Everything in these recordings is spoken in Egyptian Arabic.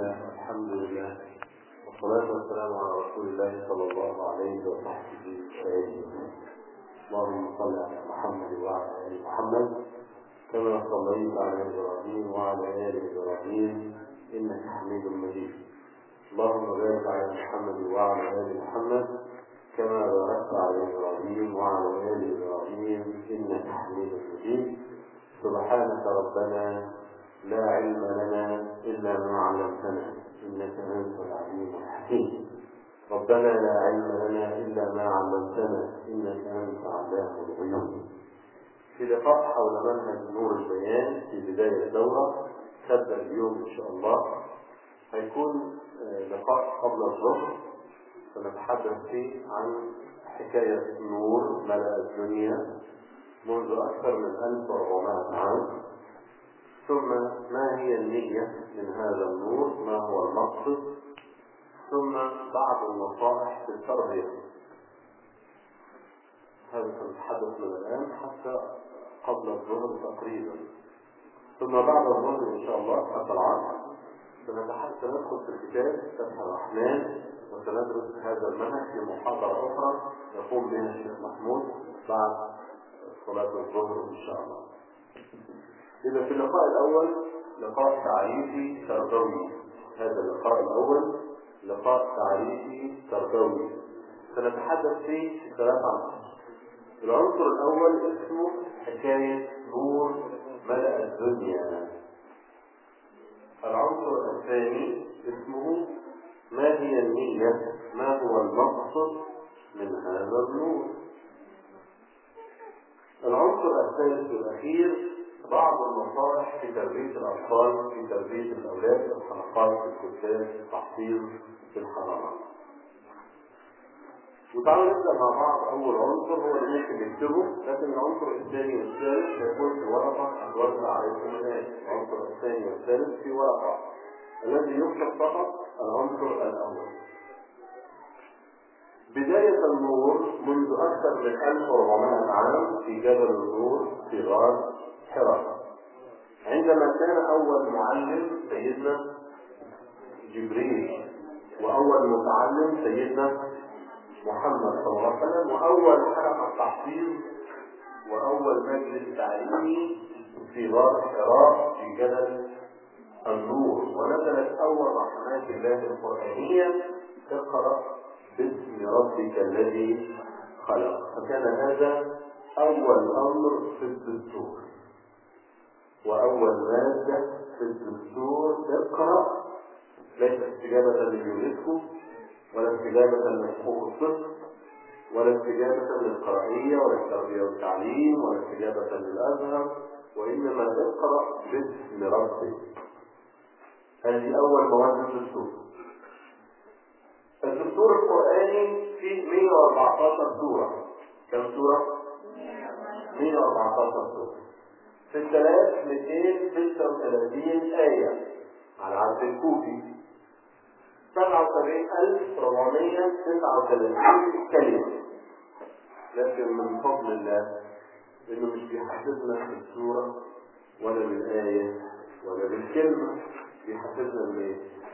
الله والحمد لله والصلاة والسلام على رسول الله صلى الله عليه وصحبه وسلم اللهم صل على محمد وعلى آل محمد كما صليت على إبراهيم وعلى آل إبراهيم إنك حميد مجيد اللهم بارك على محمد وعلى آل محمد كما باركت على إبراهيم وعلى آل إبراهيم إنك حميد مجيد سبحانك ربنا لا علم لنا إلا ما علمتنا إنك أنت العليم الحكيم ربنا لا علم لنا إلا ما علمتنا إنك أنت علام الغيوب في لقاء حول منهج نور البيان في بداية الدورة تبدأ اليوم إن شاء الله هيكون لقاء قبل الظهر سنتحدث فيه عن حكاية نور ملأ الدنيا منذ أكثر من 1400 عام ثم ما هي النية من هذا النور ما هو المقصد ثم بعض النصائح في التربية هذا سنتحدث من الآن حتى قبل الظهر تقريبا ثم بعد الظهر إن شاء الله حتى العصر سنتحدث ندخل في الكتاب فتح الرحمن وسندرس هذا المنهج في محاضرة أخرى يقوم بها الشيخ محمود بعد صلاة الظهر إن شاء الله. إذا في اللقاء الأول لقاء تعريفي تربوي هذا اللقاء الأول لقاء تعريفي تربوي سنتحدث فيه في ثلاث عناصر العنصر الأول اسمه حكاية نور ملأ الدنيا العنصر الثاني اسمه ما هي النية ما هو المقصد من هذا النور العنصر الثالث والأخير بعض النصائح في تربية الأطفال في تربية الأولاد في الحلقات في الكتاب في التحفيظ في الحضانات. وتعالوا نبدأ مع بعض أول عنصر هو اللي ممكن نكتبه لكن العنصر الثاني والثالث هيكون في ورقة هتوزع عليكم الآن العنصر الثاني والثالث في ورقة الذي يكتب فقط العنصر الأول بداية النور منذ أكثر من 1400 عام في جبل النور في غار حراء عندما كان أول معلم سيدنا جبريل وأول متعلم سيدنا محمد صلى الله عليه وسلم وأول حلقة تحفيظ وأول مجلس تعليمي في غار حراء في جبل النور ونزلت أول رحمات الله القرآنية اقرأ باسم ربك الذي خلق فكان هذا أول أمر في الدستور وأول مادة في الدستور اقرأ ليس استجابة لليونسكو ولا استجابة لحقوق الطفل ولا استجابة للقرائية ولا التربية والتعليم ولا استجابة للأزهر وإنما اقرأ باسم ربك هذه أول مواد الدستور الدستور القرآني فيه 114 سورة كم سورة؟ 114 سورة 6236 آية على عبد الكوفي 77439 كلمة لكن من فضل الله انه مش بيحددنا بالسورة ولا بالآية ولا بالكلمة بيحددنا بايه؟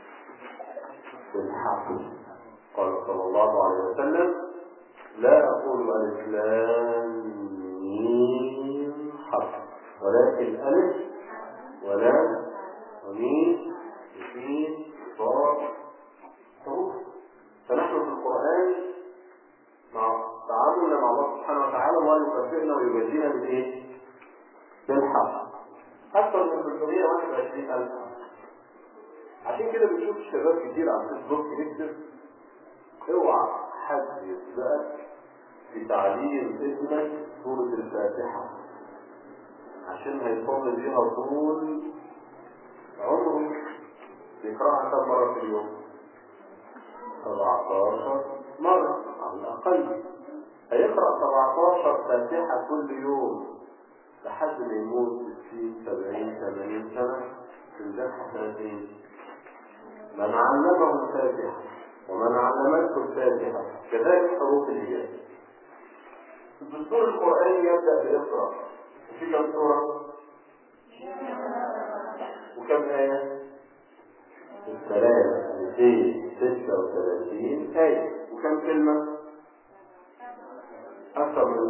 بالحق قال صلى الله عليه وسلم لا أقول ألف لام ميم حرف ولكن ألف ولام وميم وسين صاد حروف فنحن في القرآن مع تعاملنا مع الله سبحانه وتعالى الله يكفرنا ويجازينا بالإيه؟ بالحق أكثر من 321 ألف عشان كده بنشوف شباب كتير على الفيسبوك يكتب اوعى حد يسبقك في تعليم ابنك سورة الفاتحة عشان هيصلي بيها طول عمره بيقرأها كم مرة في اليوم؟ 17 مرة على الأقل هيقرأ 17 فاتحة كل يوم لحد ما يموت 60 70 80 سنة في الجنة سنتين من علمه الفاتحة ومن علمته الفاتحة كذلك حروف الهجاء الدستور القرآني يبدأ بإقرأ وفي كم سورة؟ وكم آية؟ الثلاثة 236 آية وكم كلمة؟ أكثر من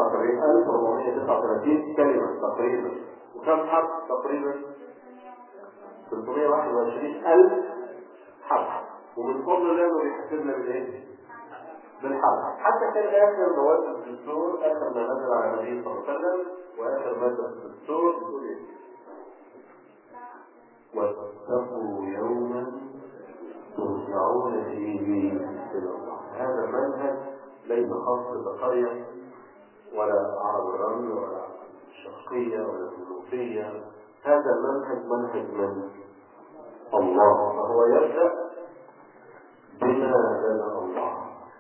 77439 كلمة تقريبا وكم حرف تقريبا؟ 321000 حرف ومن فضل الله انه بيحاسبنا بالايه؟ بالحرف حتى كان اخر مواد الدستور اخر ما نزل على النبي صلى الله عليه وسلم واخر ماده في الدستور بتقول ايه؟ واتقوا يوما ترجعون فيه الى الله هذا منهج ليس خاص بقريه ولا عرب الرمل ولا الشرقيه ولا المنوفيه هذا المنهج منهج من الله فهو يبدا بما بدا الله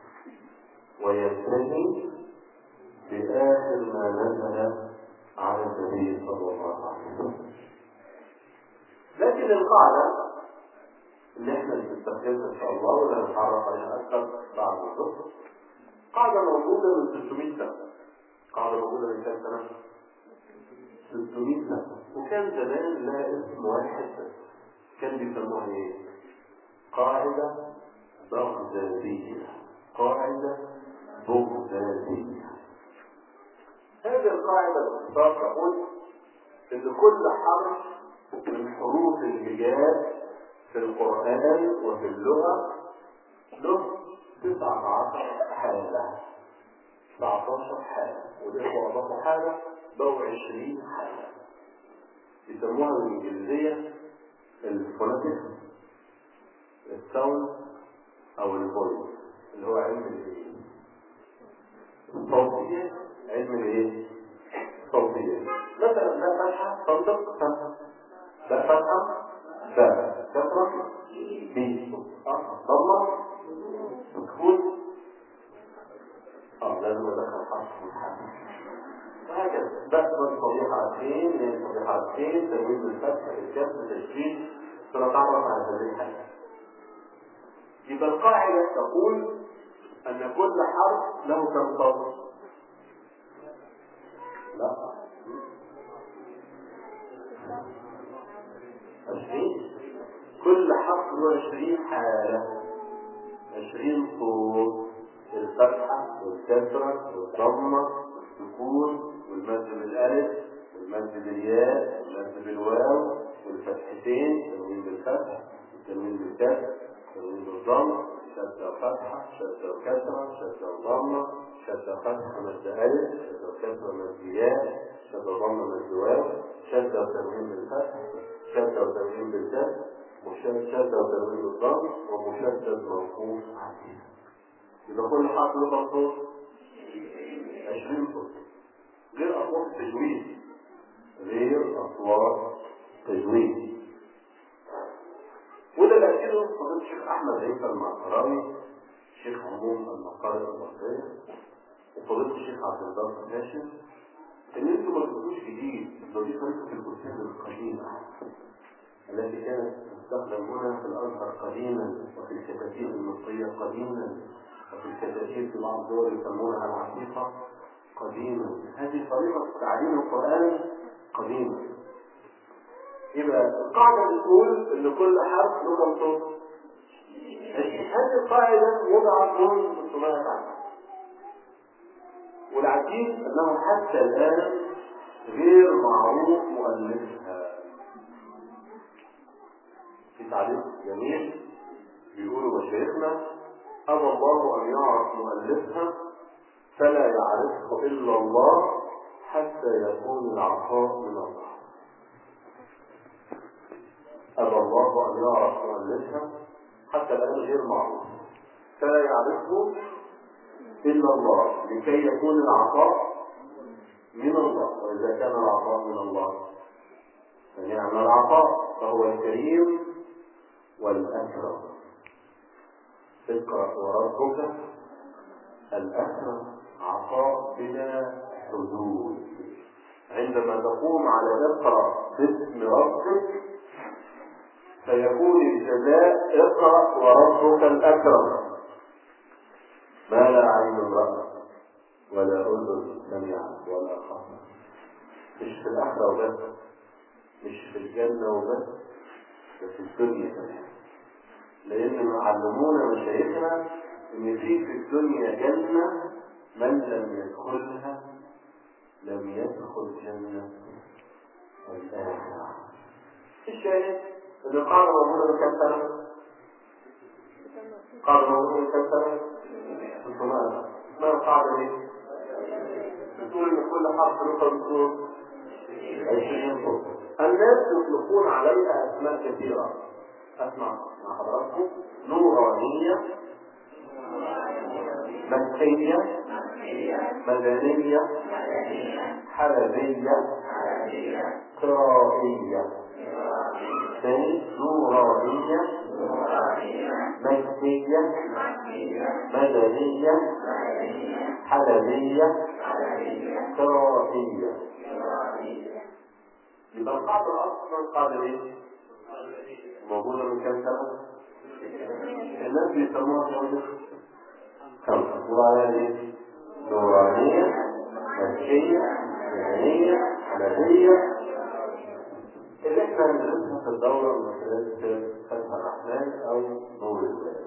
وينتهي بآخر ما نزل على النبي صلى الله عليه وسلم لكن القاعدة اللي احنا بنستخدمها ان شاء الله ولا نتعرف عليها اكثر بعد الظهر قاعدة موجودة من 600 سنة قاعدة موجودة من كام سنة؟ 600 سنة وكان زمان لها اسم واحد بس كان بيسموها ايه؟ قاعدة بغدادية قاعدة بغدادية هذه القاعدة باختصار تقول ان كل حرف من حروف الهجاء في القرآن وفي اللغة له 19 حالة 19 حالة والإخوة أضافوا حالة بقوا 20 حالة يسموها بالإنجليزية الفوناتيك الساوند أو الفويس اللي هو علم الايه؟ الصوتية علم الايه؟ الصوتية مثلا ده فتحة صندق فتحة ده فتحة ده كسرة بي ضمة سكون اه لازم ادخل حرف من حرف وهكذا بس صريحة اثنين من صريحة اثنين تجويد الفتح الكسر تشكيل سنتعرف على هذه الحاجة يبقى القاعدة تقول أن كل حرف له كم صوت؟ لا عشرين كل حرف له عشرين حالة عشرين صوت الفتحة والكسرة والضمة والسكون والمد بالألف والمد بالياء والمد بالواو والفتحتين التنوين بالفتح التنوين بالكسر التنوين بالضم شدة وفتحة شدة وكسرة شدة وضمة شدة فتحة مد ألف شدة وكسرة مد ياء شدة وضمة مد واو شدة وتنوين بالفتح شدة وتنوين بالكسر شدة وتنوين بالضم ومشدد موقوف عليها يبقى كل حرف له كم صوت؟ 20 صوت غير أصوات التجويد غير أصوات تجويد وده اللي أكيده فضيلة الشيخ أحمد عيسى المعصراوي شيخ عموم المقالة المصرية وفضيلة الشيخ عبد الباسط هاشم إن أنتوا ما تقولوش جديد ده دي طريقة الكتاب القديمة التي كانت تستخدم هنا في الأزهر قديما وفي الكتاتيب المصرية قديما وفي الكتاتيب في بعض الدول يسمونها العتيقة قديما هذه طريقة تعليم القرآن قديما يبقى القاعدة بتقول إن كل حرف له كم صوت؟ هذه القاعدة وضعت منذ 600 عام والعجيب أنه حتى الآن غير معروف مؤلفها في تعليق جميل بيقولوا مشايخنا أبى الله أن يعرف مؤلفها فلا يعرفه إلا الله حتى يكون العطاء من الله أبى الله أن يعرف مؤلفها حتى الآن غير معروف فلا يعرفه إلا الله لكي يكون العطاء من الله وإذا كان العطاء من الله فنعم العطاء فهو الكريم والأكرم اقرأ وربك الأكرم عطاء بلا حدود عندما تقوم على اقرأ باسم ربك فيكون الجزاء اقرأ وربك الأكرم ما لا عين رأت ولا أذن سمعت ولا خطر مش في الآخرة وبس مش في الجنة وبس بس في الدنيا كمان علمونا مشايخنا ان في في الدنيا جنة من لم يدخلها لم يدخل جنة الآخرة الشاهد ان القاعدة موجودة من كم سنة؟ قاعدة موجودة من كم سنة؟ 600 اسمها القاعدة دي بتقول ان كل حرف له كم صوت؟ 20 صوت الناس يطلقون عليها اسماء كثيرة اسمع مع حضراتكم نورانية مكية مدنية حلبية قرائية ثاني نورانية مكية مدنية حلبية قرائية يبقى القاعدة الأصل القاعدة ايه؟ موجودة من كام سنة؟ الناس بيسموها كم خمسة وعلى ايه؟ نورانية مكية مدنية حنفية اللي احنا هندرسها في الدورة من خلال فتح الرحمن أو نور البلاد.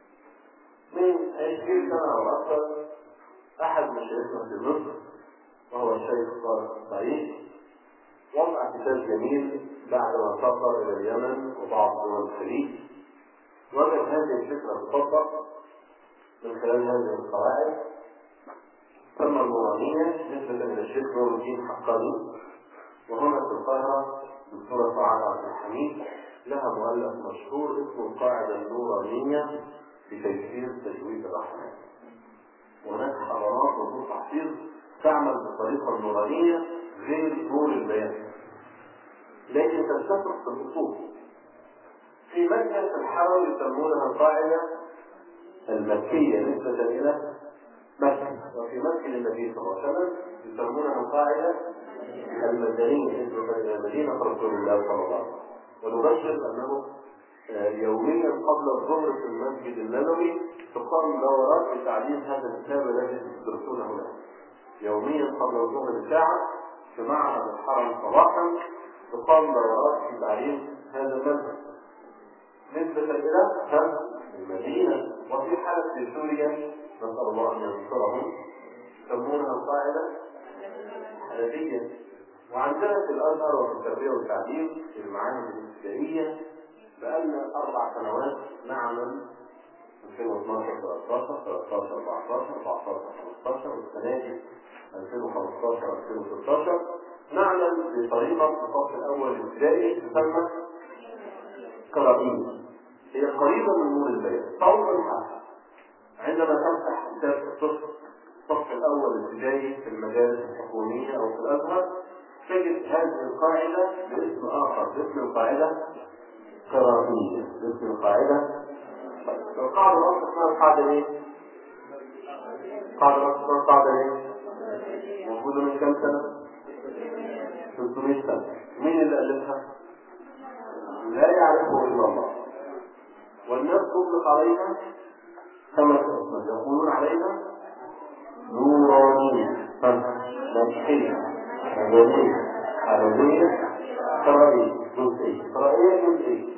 من 20 سنة أو أكثر أحد مشايخنا في مصر وهو الشيخ طارق الصعيد وضع كتاب جميل بعد ما سافر إلى اليمن وبعض دول الخليج وجد هذه الفكرة تطبق من خلال هذه القواعد ثم النورانية نسبة إلى الشيخ نور الدين حقاني وهنا في القاهرة دكتورة سعاد عبد الحميد لها مؤلف مشهور اسمه القاعدة النورانية في تيسير تجويد الرحمن وهناك حضارات وطول تحفيظ تعمل بالطريقة النورانية غير نور البيان لكن تتفق في الأصول في مكة في الحرم يسمونها القاعدة المكية نسبة إلى مكة وفي مسجد النبي صلى الله عليه وسلم يسمونها القاعدة المدنية نسبة إلى مدينة رسول الله صلى الله عليه وسلم ونبشر أنه يوميا قبل الظهر في المسجد النبوي تقام دورات لتعليم هذا الكتاب الذي تدرسونه له يوميا قبل الظهر بساعة في معهد الحرم صباحا تقام دورات في تعليم هذا المنهج نسبة إلى المدينة وفي حالة في سوريا نسأل الله أن ينصرهم يسمونها القاعدة حنفية وعندنا في الأزهر وفي التربية والتعليم في المعاهد الابتدائية بقالنا أربع سنوات نعمل 2012 13 13 14 14 15 والسنة دي 2015 2016 نعمل بطريقة في الصف الأول الابتدائي تسمى قرابين هي قريبة من نور البيان طول الحال عندما تفتح كتاب الصف الصف الأول الابتدائي في المدارس الحكومية أو في الأزهر تجد هذه القاعدة باسم آخر باسم القاعدة قرابية باسم القاعدة القاعدة الأصل اسمها القاعدة إيه؟ القاعدة الأصل اسمها القاعدة إيه؟ موجودة من كم سنة؟ 300 سنة مين اللي ألفها؟ لا يعرفه إلا الله والناس تطلق عليها خمس أسماء يقولون عليها نورانية مسيحية مدنية عربية قرائية جزئية قرائية جزئية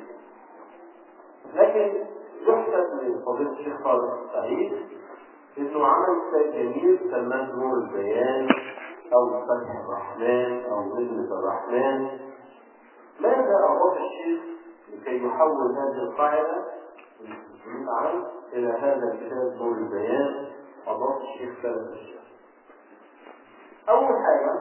لكن يحسب لفضيلة الشيخ خالد سعيد انه عمل كتاب جميل سماه نور البيان او فتح الرحمن او نجمة الرحمن ماذا أضاف الشيخ لكي يحول هذه القاعدة من عام إلى هذا الكتاب نور البيان أضاف الشيخ ثلاث أشياء أول حاجة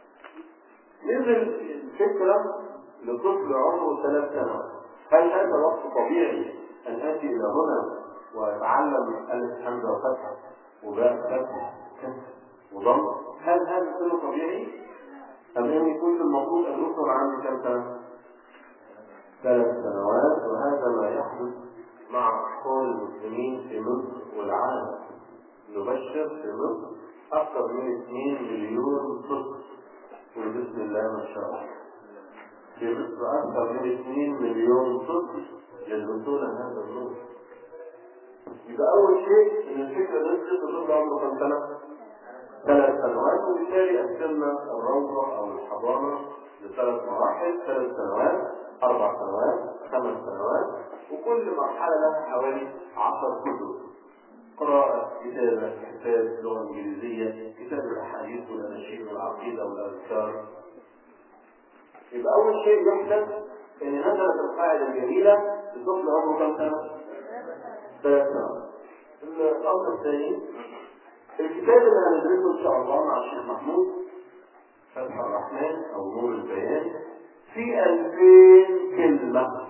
نزل الفكرة لطفل عمره ثلاث سنوات هل هذا وقت طبيعي أن آتي إلى هنا وأتعلم ألف حمزة وفتحة وباء فتحة كسر وضم هل هذا سنه طبيعي؟ أم أن يكون المفروض أن يكون عندي كم سنة؟ ثلاث سنوات وهذا ما يحدث مع أطفال المسلمين في مصر والعالم نبشر في مصر أكثر من 2 مليون طفل وبسم الله ما شاء الله في مصر أكثر من 2 مليون طفل يدرسون هذا النور يبقى أول شيء إن الفكرة نزلت الطفل عمره كم سنة؟ ثلاث سنوات وبالتالي قسمنا الروضة أو الحضانة لثلاث مراحل ثلاث سنوات أربع سنوات خمس سنوات وكل مرحلة لها حوالي 10 كتب قراءة كتابة كتاب لغة إنجليزية كتاب الأحاديث والأناشيد والعقيدة والأذكار يبقى أول شيء يحدث إن نزلت القاعدة الجميلة الطفل عمره كم سنة؟ ثلاث سنوات. الأمر الثاني الكتاب اللي هندرسه إن شاء الله مع الشيخ محمود فتح الرحمن أو نور البيان في 2000 كلمة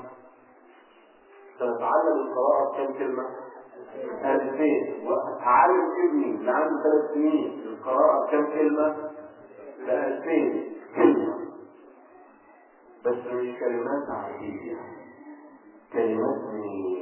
سنتعلم القراءة كم كلمة؟ 2000 وأعلم ابني اللي عنده ثلاث سنين القراءة كم كلمة؟ ل 2000 كلمة بس مش كلمات عادية كلمات من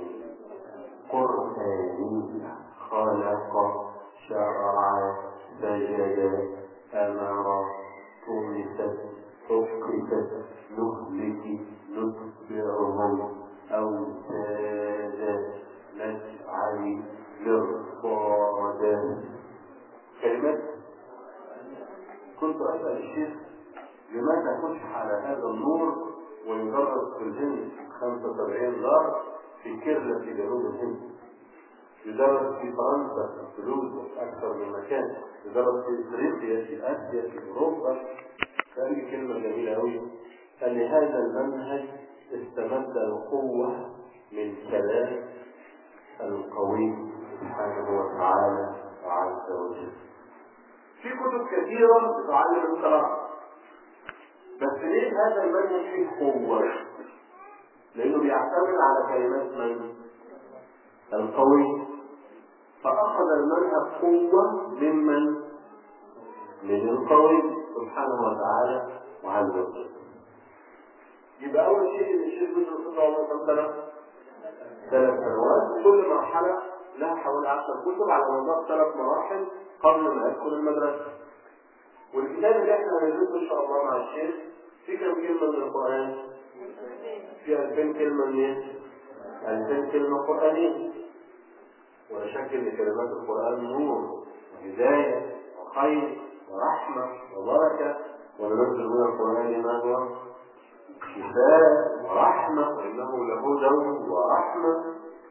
قرآنية خلق شرع سجد أمر طمست حقست نهلك نتبعهم أوتادا نجعل مرصادا كلمات كنت أسأل الشيخ لماذا فتح على هذا النور ويدرس في الهند 75 دار في كيرلا في جنوب الهند يدرس في فرنسا في فلوس وفي أكثر من مكان يدرس في إفريقيا في آسيا في أوروبا قال لي كلمة جميلة أوي قال لي هذا المنهج استمد القوة من كلام القوي سبحانه وتعالى وعز وجل في كتب كثيرة تعلم القراءة بس ليه هذا المنهج فيه قوة؟ لأنه بيعتمد على كلمات من؟ القوي فأخذ المنهج قوة ممن؟ من القوي سبحانه وتعالى وعز وجل. يبقى أول شيء إن الشيخ بيدرس صلى الله عليه وسلم ثلاث سنوات كل مرحلة لها حوالي 10 كتب على مدار ثلاث مراحل قبل ما يدخل المدرسة. والكتاب اللي احنا هندرسه ان شاء الله مع الشيخ في كم كلمة من القرآن؟ في 2000 كلمة من 2000 كلمة قرآنية ولا شك ان كلمات القرآن نور وهداية وخير ورحمة وبركة وننزل من القرآن ما هو شفاء ورحمة وإنه لهدى ورحمة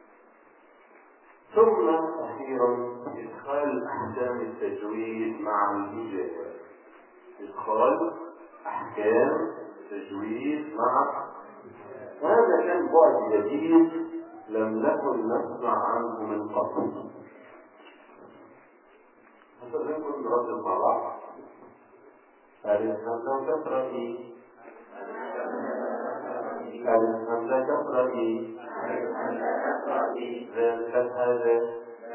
ثم أخيرا إدخال أحكام التجويد مع الهجاء إدخال أحكام التجويد مع هذا كان بعد جديد لم نكن نسمع عنه من قبل هتقدرون نرد مع بعض ألف همزة تقرأي ألف همزة تقرأي ذا فتحة ذا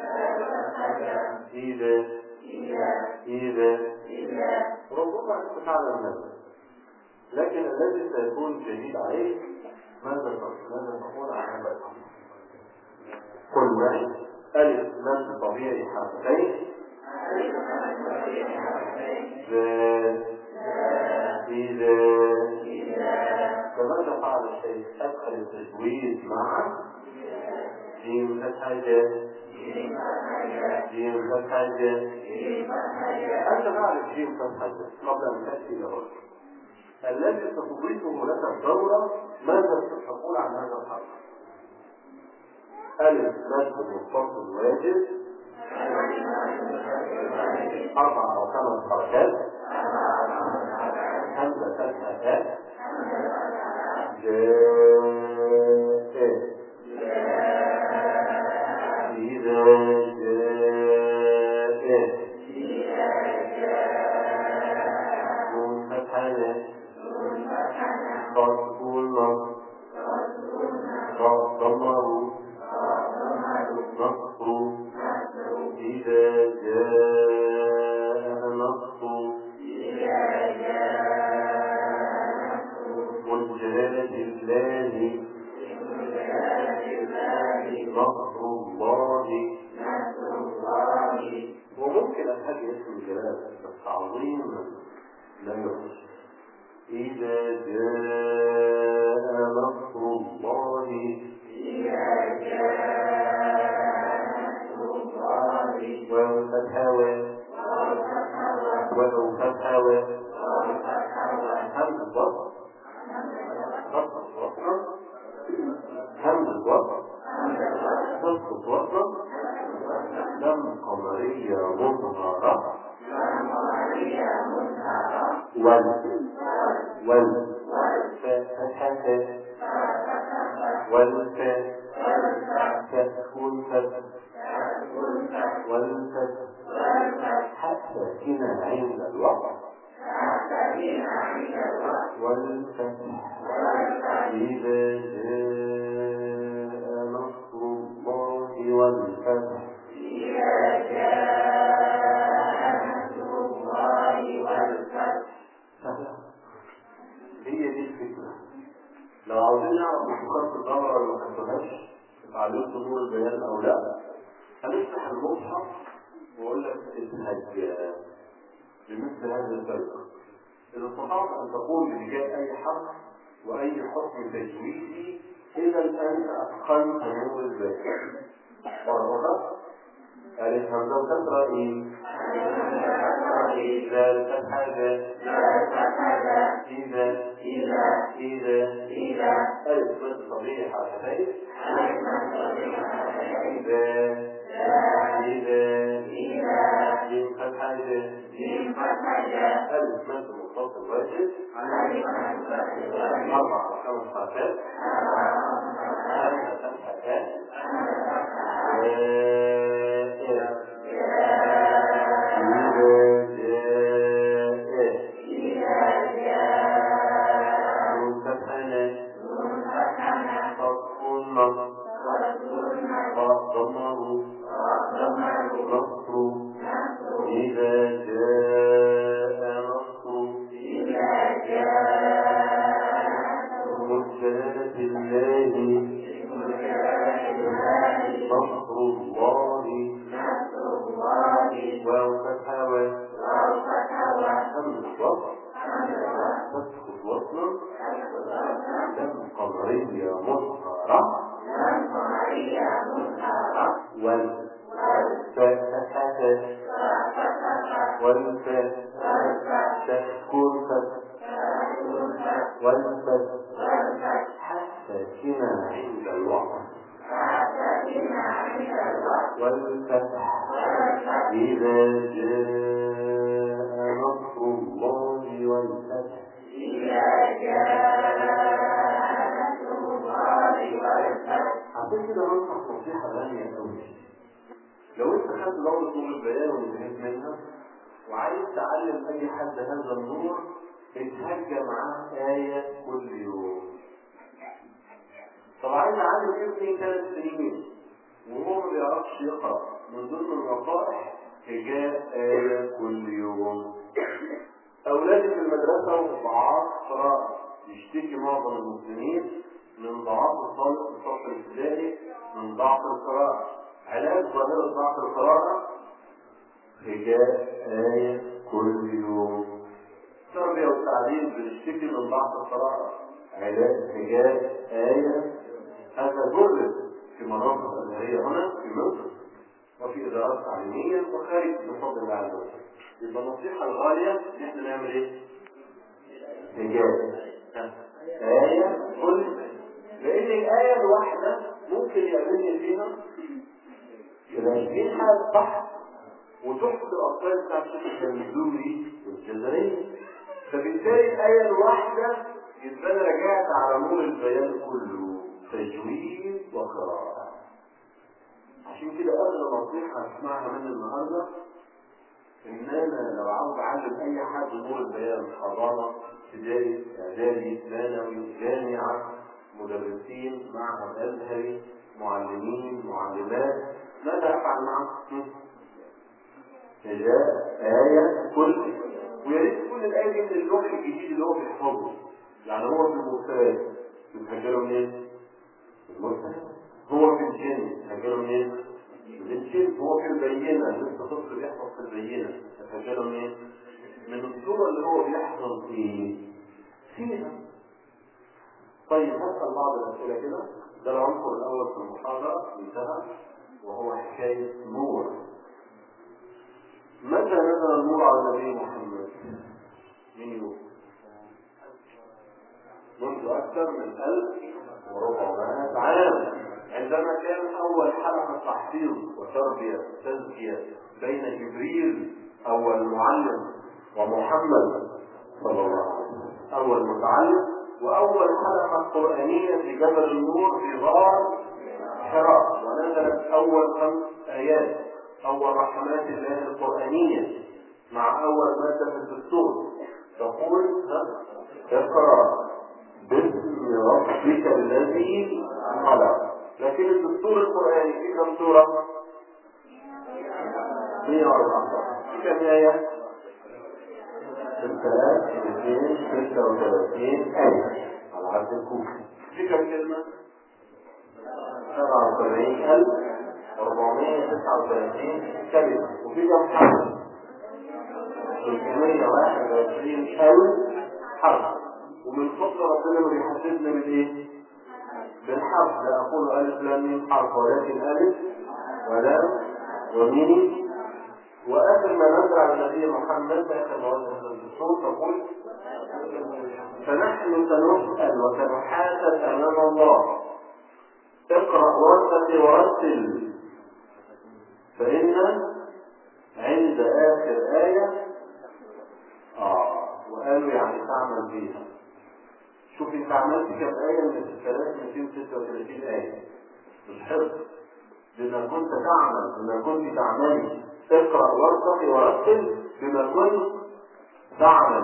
إذا إذا ربما أنت تعلم هذا لكن الذي سيكون جديد عليك ماذا ماذا تقول عن هذا قل معي ألف مد طبيعي حرفين ذا إذا كماذا فعل الشيخ أدخل التجويد مع جيم فتحة جيم فتحة أنت تعرف جيم فتحة قبل أن تأتي إلى الرجل الذي ستضيفه لك الدورة ماذا تقول عن هذا الحرف؟ ألف مد متصل واجب أربع أو خمس حركات همزة فتحة جاء إذا جاء نون فتحة صاد نص صاد ضمر نصر إذا جاء نصر والجلالة الله نصر الله وممكن أحد اسم الجلالة بس تعظيم لا يخشى إذا جاء نصر الله والفتحاوى ولو فتحاوى همز الضبط همز الضبط قمرية مظهرة وال وال فتحة والفاء تكون فتح والفتح حتى هنا عند الوقت والفتح إذا جاء نصر الله والفتح سهلة هي دي الفكرة لو عاوزين نعرف مختصات الدورة ولا ما خدتوهاش اتعلمت نور البيان أو لا هنفتح المصحف وأقول لك اتهج بمثل هذا الفرق إذا استطعت أن تقول بإيجاد أي حرف وأي حكم تجويدي إذا أنت أتقنت نور البيان مرة ألف همزة وكسرة إيه؟ إذا الفتحة إذا إذا ألف مد طبيعي حرفين إذا إذا جيم فتحة ألف مد متصل واجب أربع خمس حركات خمسة فتحتان إذا جاء نصر مجدد الله نصر الله وفتحوى همس وصل تسقط وصلا لم قمرية مظهرة والفتحة والفتح تسكن والفتح حتى كنا عند الوقت والفتح إذا جاء نصر الله والفتح عشان كده هنصح نصيحة غالية أوي لو أنت خدت دورة نور البيان وانتهيت منها وعايز تعلم أي حد هذا النور اتهجى معاه آية كل يوم طب عايز اعلم ابني ثلاث سنين وهو ما بيعرفش يقرا من ضمن النصائح حجاب آية كل يوم أولادي في المدرسة ضعاف قراءة يشتكي معظم المسلمين من ضعاف الطالب في الصف الابتدائي من ضعف القراءة علاج ظاهرة ضعف القراءة حجاب آية كل يوم التربية والتعليم بنشتكي من ضعف القراءة علاج حجاب آية هذا جرد في مناطق أزهرية هنا في مصر وفي إدارات تعليمية وخارج بفضل الله عز وجل يبقى النصيحة الغالية إن إحنا نعمل إيه؟ حجاب آية كل لأن الآية الواحدة ممكن يقابلني فيها يبقى حال صح وتحت الأطفال بتاع الشيخ الجمزوري والجزرية فبالتالي الآية الواحدة يبقى أنا رجعت على نور البيان كله تجويد وقراءة عشان كده أغلى نصيحة أسمعها من النهاردة إن أنا لو عاوز أعلم أي حد نور البيان حضانة ابتدائي إعدادي ثانوي جامعة مدرسين معهد أزهري معلمين معلمات ماذا أفعل معهم؟ جاء آية كل ويا ريت تكون الآية دي من اللوح الجديد اللي هو بيحفظه يعني هو في المرسلات بتسجله منين؟ المرسل هو في الجن تسجله منين؟ من الجن هو في البينة لسه طفل بيحفظ في البينة تسجله منين؟ من الصورة اللي هو بيحفظ فيه فيها طيب هسأل بعض الأسئلة كده ده العنصر الأول في المحاضرة انتهى وهو حكاية نور متى نزل النور على النبي محمد؟ من يوم؟ منذ أكثر من ألف وربعمائة عام عند عندما كان أول حلقة تحفيظ وتربية وتزكية بين جبريل أول معلم ومحمد صلى الله عليه وسلم أول متعلم وأول حلقة قرآنية في جبل النور في غار حراء ونزلت أول خمس آيات أول رحمات الله القرآنية مع أول مادة في الدستور تقول ها اقرأ باسم ربك الذي خلق لكن الدستور القرآني في كم سورة؟ 114 في كم آية؟ 3236 آية على عبد الكوفي في كم كلمة؟ 77439 كلمة وفي كم حرف؟ 321 ألف حرف ومن فضل ربنا ما بيحددنا بالايه؟ بالحرف لا اقول الف لام ميم حرف ولكن الف ولام وميم واخر ما نزل على النبي محمد اخر ما وجه الدستور تقول فنحن سنسال وسنحاسب امام الله اقرا وارتقي ورتل فان عند اخر ايه اه وقالوا يعني تعمل بيها شوف انت عملت كم آية من 3236 آية مش حفظ بما كنت تعمل بما كنت تعملي اقرأ وارتقي ورتل بما كنت تعمل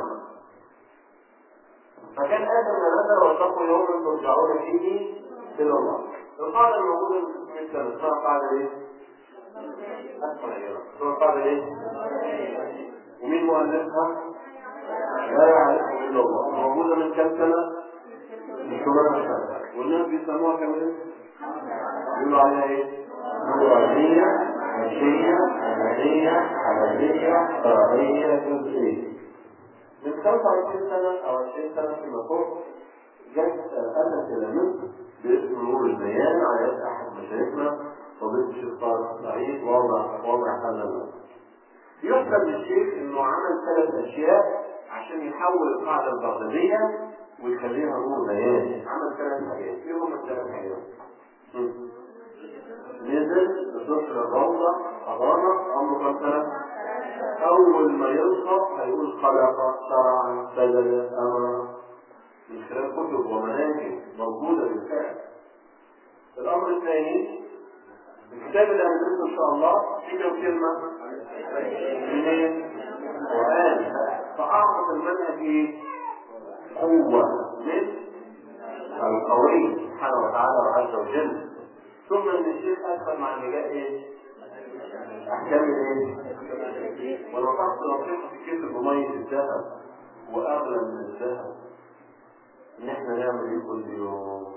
فكان آخر ما نزل واتقوا يوما ترجعون فيه إلى الله القاعدة الموجودة في السنة اسمها قاعدة إيه؟ أسمع يا اسمها قاعدة إيه؟ ومين مؤلفها؟ لا يعرفه إلا الله موجودة من كم سنة؟ من ثمان سنة والناس بيسموها كمان يقولوا عليها ايه؟ نورانية مشية أمانية حمدية طرابية جزئية من 25 سنة أو 20 سنة فيما فوق جت أتت إلى مصر باسم نور البيان على يد أحد مشايخنا فضيلة الشيخ طارق سعيد وضع وضع هذا النص يحسب للشيخ انه عمل ثلاث اشياء عشان يحول القاعده البغداديه ويخليها نور بيان عمل ثلاث حاجات ايه هم الثلاث حاجات؟ نزل بصفر الروضه حضانه عمره كم سنه؟ اول ما يصحى هيقول خلق شرع سجد امر من خلال كتب ومناهج موجوده بالفعل الامر الثاني الكتاب اللي هندرسه ان شاء الله في كم كلمه؟ منين؟ قرآن فأعطت المنهج ايه؟ قوة من القوي سبحانه وتعالى وعز وجل ثم ان الشيخ ادخل مع النجاة ايه؟ احكام الايه؟ ونصحت نصيحة في كتب مميز الذهب واغلى من الذهب ان احنا نعمل ايه كل يوم؟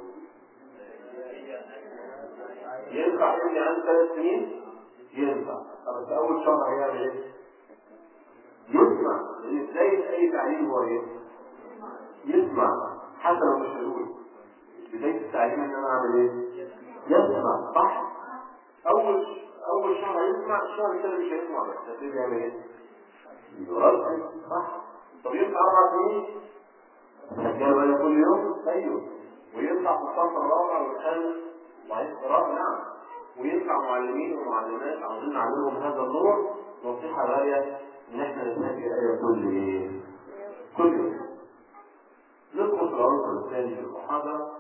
ينفع ابني عنده ثلاث سنين؟ ينفع بس اول شهر هيعمل ايه؟ يسمع لان بدايه اي تعليم هو ايه؟ يسمع حتى لو مش هيقول بدايه التعليم ان انا اعمل ايه؟ يسمع صح؟ اول اول شهر يسمع الشهر الثاني مش هيسمع بس هتبتدي يعمل ايه؟ يرد صح؟ طب ينفع اربع سنين؟ هتجيب بالك كل يوم؟ ايوه وينفع في الصف الرابع والخامس وعايز قراءة نعم وينفع معلمين ومعلمات عاوزين نعلمهم هذا النور نصيحة غاية ان احنا نتنبي آية كل ايه؟ كل يوم ندخل في العنصر الثاني في المحاضرة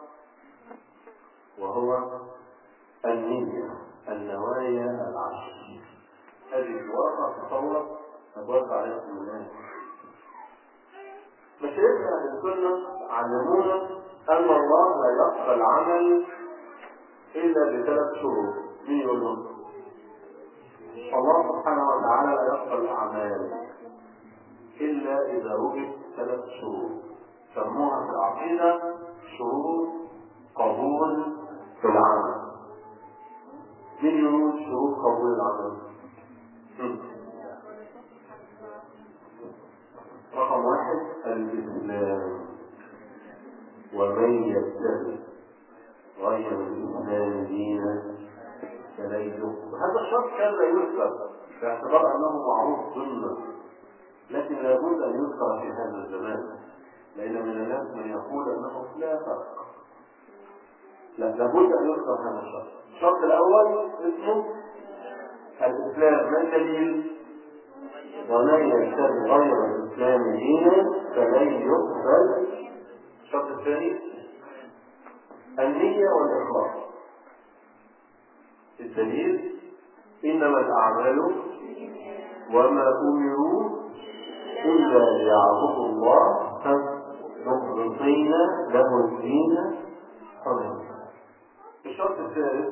وهو النية النوايا العشر هذه الورقة تصور نتوزع عليكم الناس مشايخنا اهل السنة علمونا ان الله لا يقبل عمل الا بثلاث شروط مين يقول لهم؟ الله سبحانه وتعالى لا يقبل الاعمال الا اذا وجد ثلاث شروط سموها في العقيده شروط قبول في العمل مين يقول شروط قبول العمل؟ رقم واحد الاسلام ومن يبتغي غير الإسلام دينا فلن يقبل هذا الشرط كان لا يذكر باعتبار أنه معروف ضمن لكن لابد أن يذكر في هذا الزمان لأن من الناس من يقول أنه لا فرق لا لابد ان يذكر هذا الشرط الشرط الاول اسمه الاسلام ما الدليل ومن يبتغي غير الاسلام دينا فلن يقبل الشرط الثاني النية والإخلاص الدليل إنما الأعمال وما أمروا إلا ليعبدوا الله مخلصين له الدين حنفا الشرط الثالث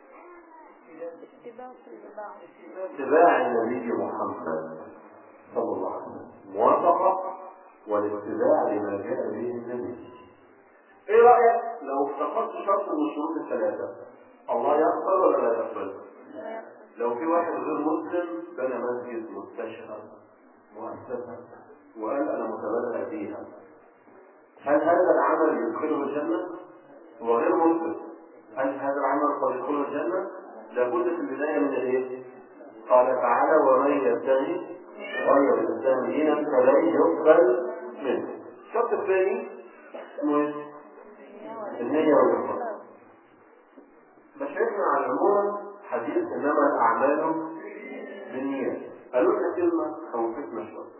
اتباع النبي محمد صلى الله عليه وسلم موافقة والاتباع لما جاء به النبي ايه رأيك لو افتقدت شرط من الشروط الثلاثة الله يقبل ولا لا يقبل لو في واحد غير مسلم بنى مسجد مستشفى مؤسسة وقال انا متبرع بيها هل هذا العمل يدخله الجنة؟ هو غير مسلم هل هذا العمل قد يدخله الجنة؟ لابد في البداية من الايه؟ قال تعالى ومن يبتغي غير الاسلام دينا فلن يقبل منه. الشرط الثاني اسمه ايه؟ النية والإخلاص. مشايخنا علمونا حديث انما الاعمال بالنيات. قالوا لنا كلمة خوفتنا شوية.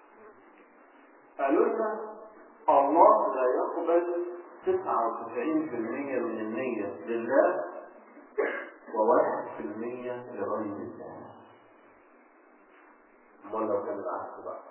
قالوا لنا الله لا يقبل 99% من النية لله وواحد في المية لغير الله امال لو كان العكس بقى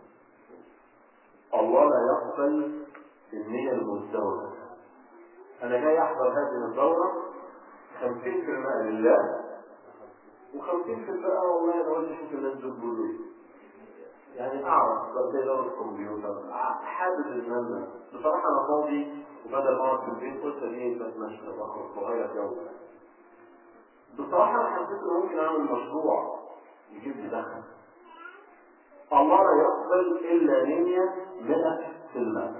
الله لا يقبل النية المزدوجة أنا جاي أحضر هذه الدورة 50% لله و50% والله أنا قلت أشوف الناس دول بيقولوا إيه يعني أعرف بس إدارة الكمبيوتر حابب إن أنا بصراحة أنا فاضي وبدل ما أقعد في البيت قلت ليه بتمشى بخرج وغير جو بصراحة أنا حسيت إن ممكن أعمل مشروع يجيب لي دخل. الله لا يقبل إلا نية 100%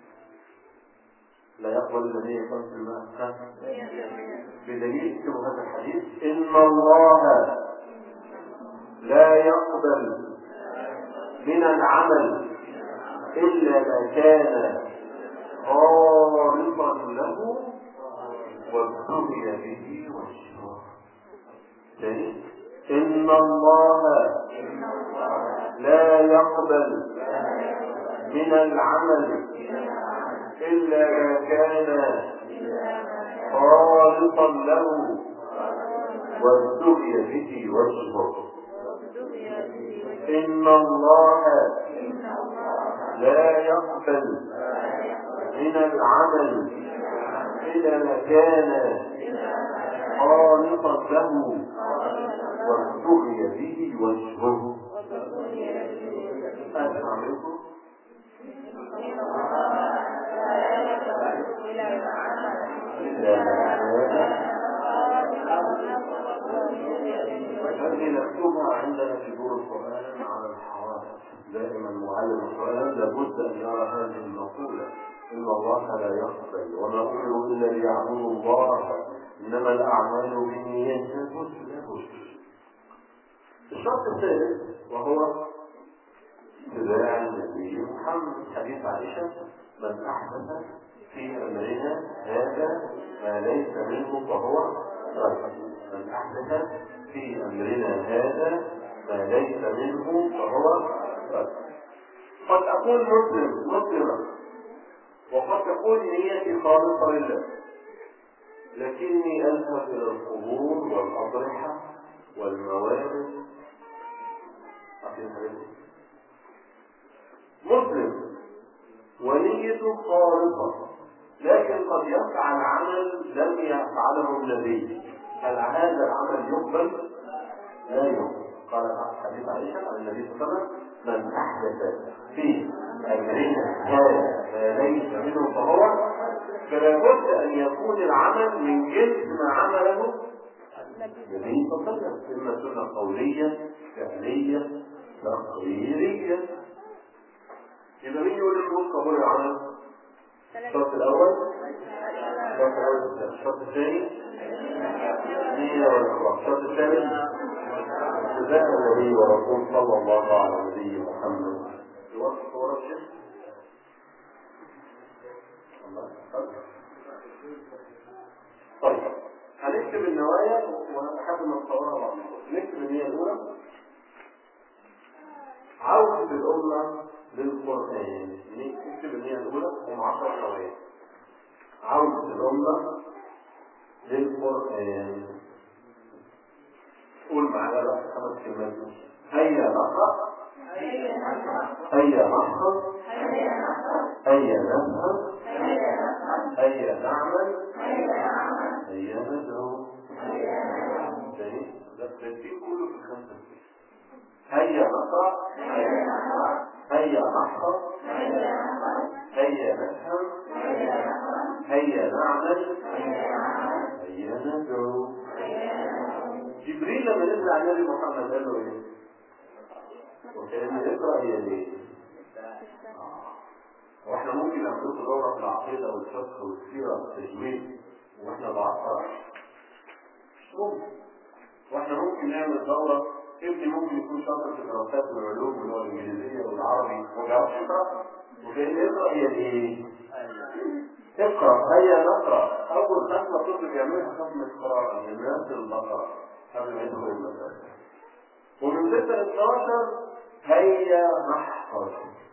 لا يقبل إلا نية 100% بدليل اكتبوا هذا الحديث إن الله لا يقبل من العمل إلا ما كان خالصا له وابتغي به وجهه ثاني إن الله لا يقبل من العمل إلا ما كان خالصا له وابتغي به وجهه إن الله لا يقبل من العمل إلا ما كان خالصا له وابتغي به وجهه أسمع منكم إلا هذه نكتبها عندنا في دور القرآن على الحوادث دائما معلم القرآن لابد أن يرى هذه المقولة إن الله لا يقبل وما أمروا إلا ليعبدوا الله إنما الأعمال بالنيات لابد لابد الشرط الثالث وهو اتباع النبي محمد حديث عائشة من أحدث في أمرنا هذا ما ليس منه فهو رد من أحدث في أمرنا هذا ما ليس منه فهو رد قد أكون مسلم مسلما وقد تكون نيتي خالصة لله لكني أذهب إلى القبور والأضرحة والموارد مسلم ونيته خالصة لكن قد يفعل عمل لم يفعله النبي هل هذا العمل يقبل؟ لا يقبل قال حديث عائشة عن النبي صلى الله عليه وسلم من أحدث في أمرنا هذا ما ليس منه فهو فلا بد أن يكون العمل من جنس ما عمله النبي صلى الله عليه وسلم إما سنة قولية فعلية تقريرية يبقى مين يقول لك قبول العمل؟ الشرط الأول الشرط الأول الشرط الثاني نية والإخلاص الشرط الثالث اتباع النبي ورسول صلى الله على نبي محمد يوصف صورة الشيخ الله هنكتب النوايا ولحد ما نصورها بعض نكتب النية الأولى عودة الأمة للقرآن نكتب النية الأولى هم 10 نوايا عودة الأمة للقرآن قول معانا بقى خمس كلمات هيا نقرأ هيا نحفظ هيا نفهم هيا نعمل هيا ندعو تاني ده الترتيب كله في الخمسة دي. هيا نقرأ هيا نحفظ هيا نفهم هيا نعمل هيا ندعو جبريل لما نزل على النبي محمد قال له ايه؟ وكان اقرا هي ليه؟ واحنا ممكن نعمل دوره في العقيده والفقه والسيره والتجويد واحنا ضعفاء مش ممكن واحنا ممكن نعمل دوره ابني ممكن يكون شاطر في الدراسات والعلوم واللغه الانجليزيه والعربي وما بيعرفش يقرا وكان يقرا هي ايه؟ اقرا هيا نقرا اول ختمه طفل بيعملها ختمه قراءه من نفس البقره قبل ما يدخل المدرسه ومن 6 ل 12 هيا نحفظ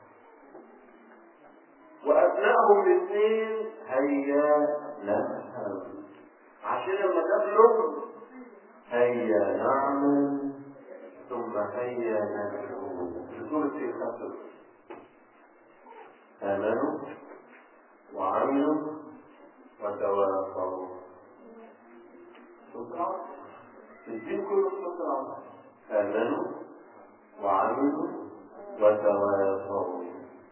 وأثناءهم الاثنين هيا نفهم عشان لما تبلغ هيا نعمل ثم هيا ندعو سورة في خمسة آمنوا وعملوا وتواصلوا سورة الدين كله سورة آمنوا وعملوا وتواصلوا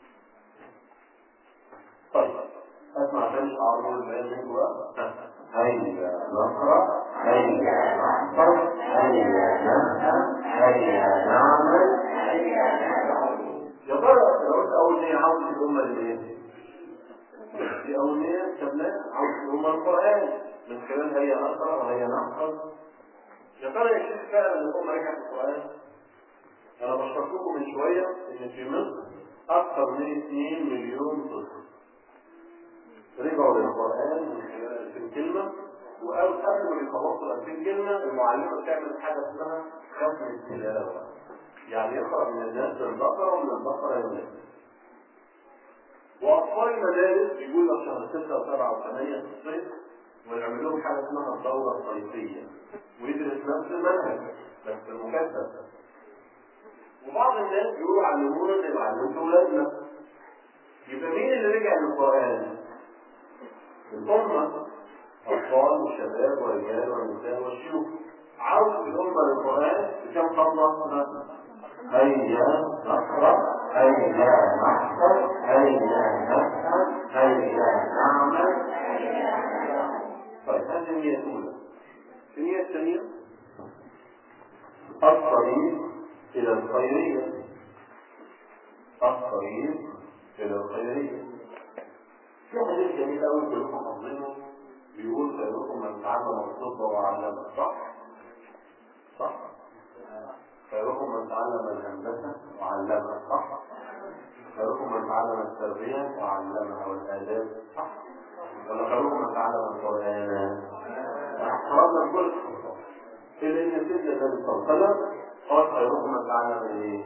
طيب اسمع عشان شعار البيان من جوا هيا نقرا هيا نحفظ هيا نفهم هيا نعمل يا ترى لو انت اول نيه عاوز الامه لايه؟ دي اول نيه كتبناها عاوز الامه القران من خلال هيا نقرا وهيا نحفظ يا ترى يا شيخ فعلا الامه رجعت القران انا بشرح لكم من شويه ان في مصر اكثر من 2 مليون طفل رجعوا للقرآن من خلال 2000 كلمة وقبل قبل ما يخلصوا 2000 كلمة المعلمة بتعمل حاجة اسمها ختم التلاوة يعني يقرأ من الناس للبقرة ومن البقرة للناس وأطفال المدارس بيقول لك شهر 6 و7 و8 في الصيف ويعمل لهم حاجة اسمها الدورة الصيفية ويدرس نفس المنهج بس مكثف وبعض الناس بيقولوا علمونا زي ما علمتوا أولادنا يبقى مين اللي رجع للقرآن؟ الأمة أطفال وشباب ورجال ونساء وشيوخ عاوز الأمة للقرآن بكم خطوة هيا نقرأ هيا نحفظ هيا نفهم هيا نعمل طيب هذه النية الأولى النية الثانية الطريق إلى الخيرية الطريق إلى الخيرية في حديث جميل قوي كلكم حافظينه بيقول خيركم من تعلم الطب وعلمه صح؟ صح؟ خيركم من تعلم الهندسة وعلمها صح؟ خيركم من تعلم التربية وعلمها والآداب صح؟ ولا خيركم من تعلم القرآن؟ احترمنا كل إلا إن سيدنا النبي صلى الله عليه وسلم قال خيركم من تعلم إيه؟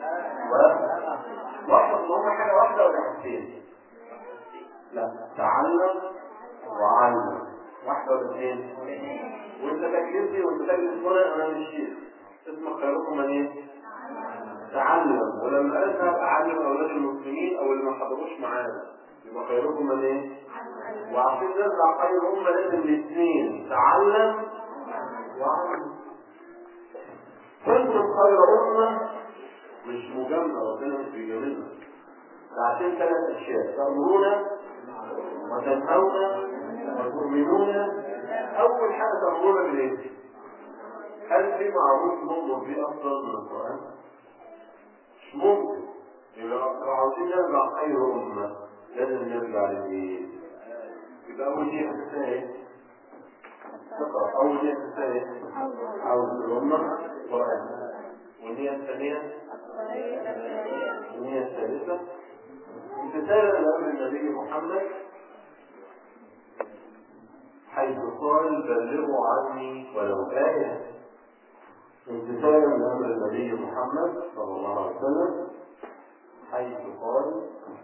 واحد هم حاجة واحدة ولا حاجتين؟ لا تعلم وعلم واحدة ولا اثنين وانت تكلمتي وانت تجلس هنا انا مش شيخ اسمك خيركم من ايه؟ تعلم ولما قالتها اعلم اولاد المسلمين او اللي ما حضروش معانا يبقى خيركم من ايه؟ وعشان نرجع خير هم لازم الاثنين تعلم وعلم كنتم خير امه مش مجامله ربنا مش بيجاملنا ده عشان ثلاث اشياء تامرون وتنهون وتؤمنون اول حاجه تامرون بالايه؟ هل في معروف نؤمر به افضل من القران؟ مش ممكن يبقى لو عاوزين نرجع خير امه لازم نرجع للايه؟ يبقى اول شيء اساسها ايه؟ تقرا اول شيء اساسها ايه؟ عاوز الامه القران والنية الثانية النية الثالثة امتثالا لأمر النبي محمد حيث حيث قال بلغوا عني ولو آية امتثالا لأمر النبي محمد صلى الله عليه وسلم حيث قال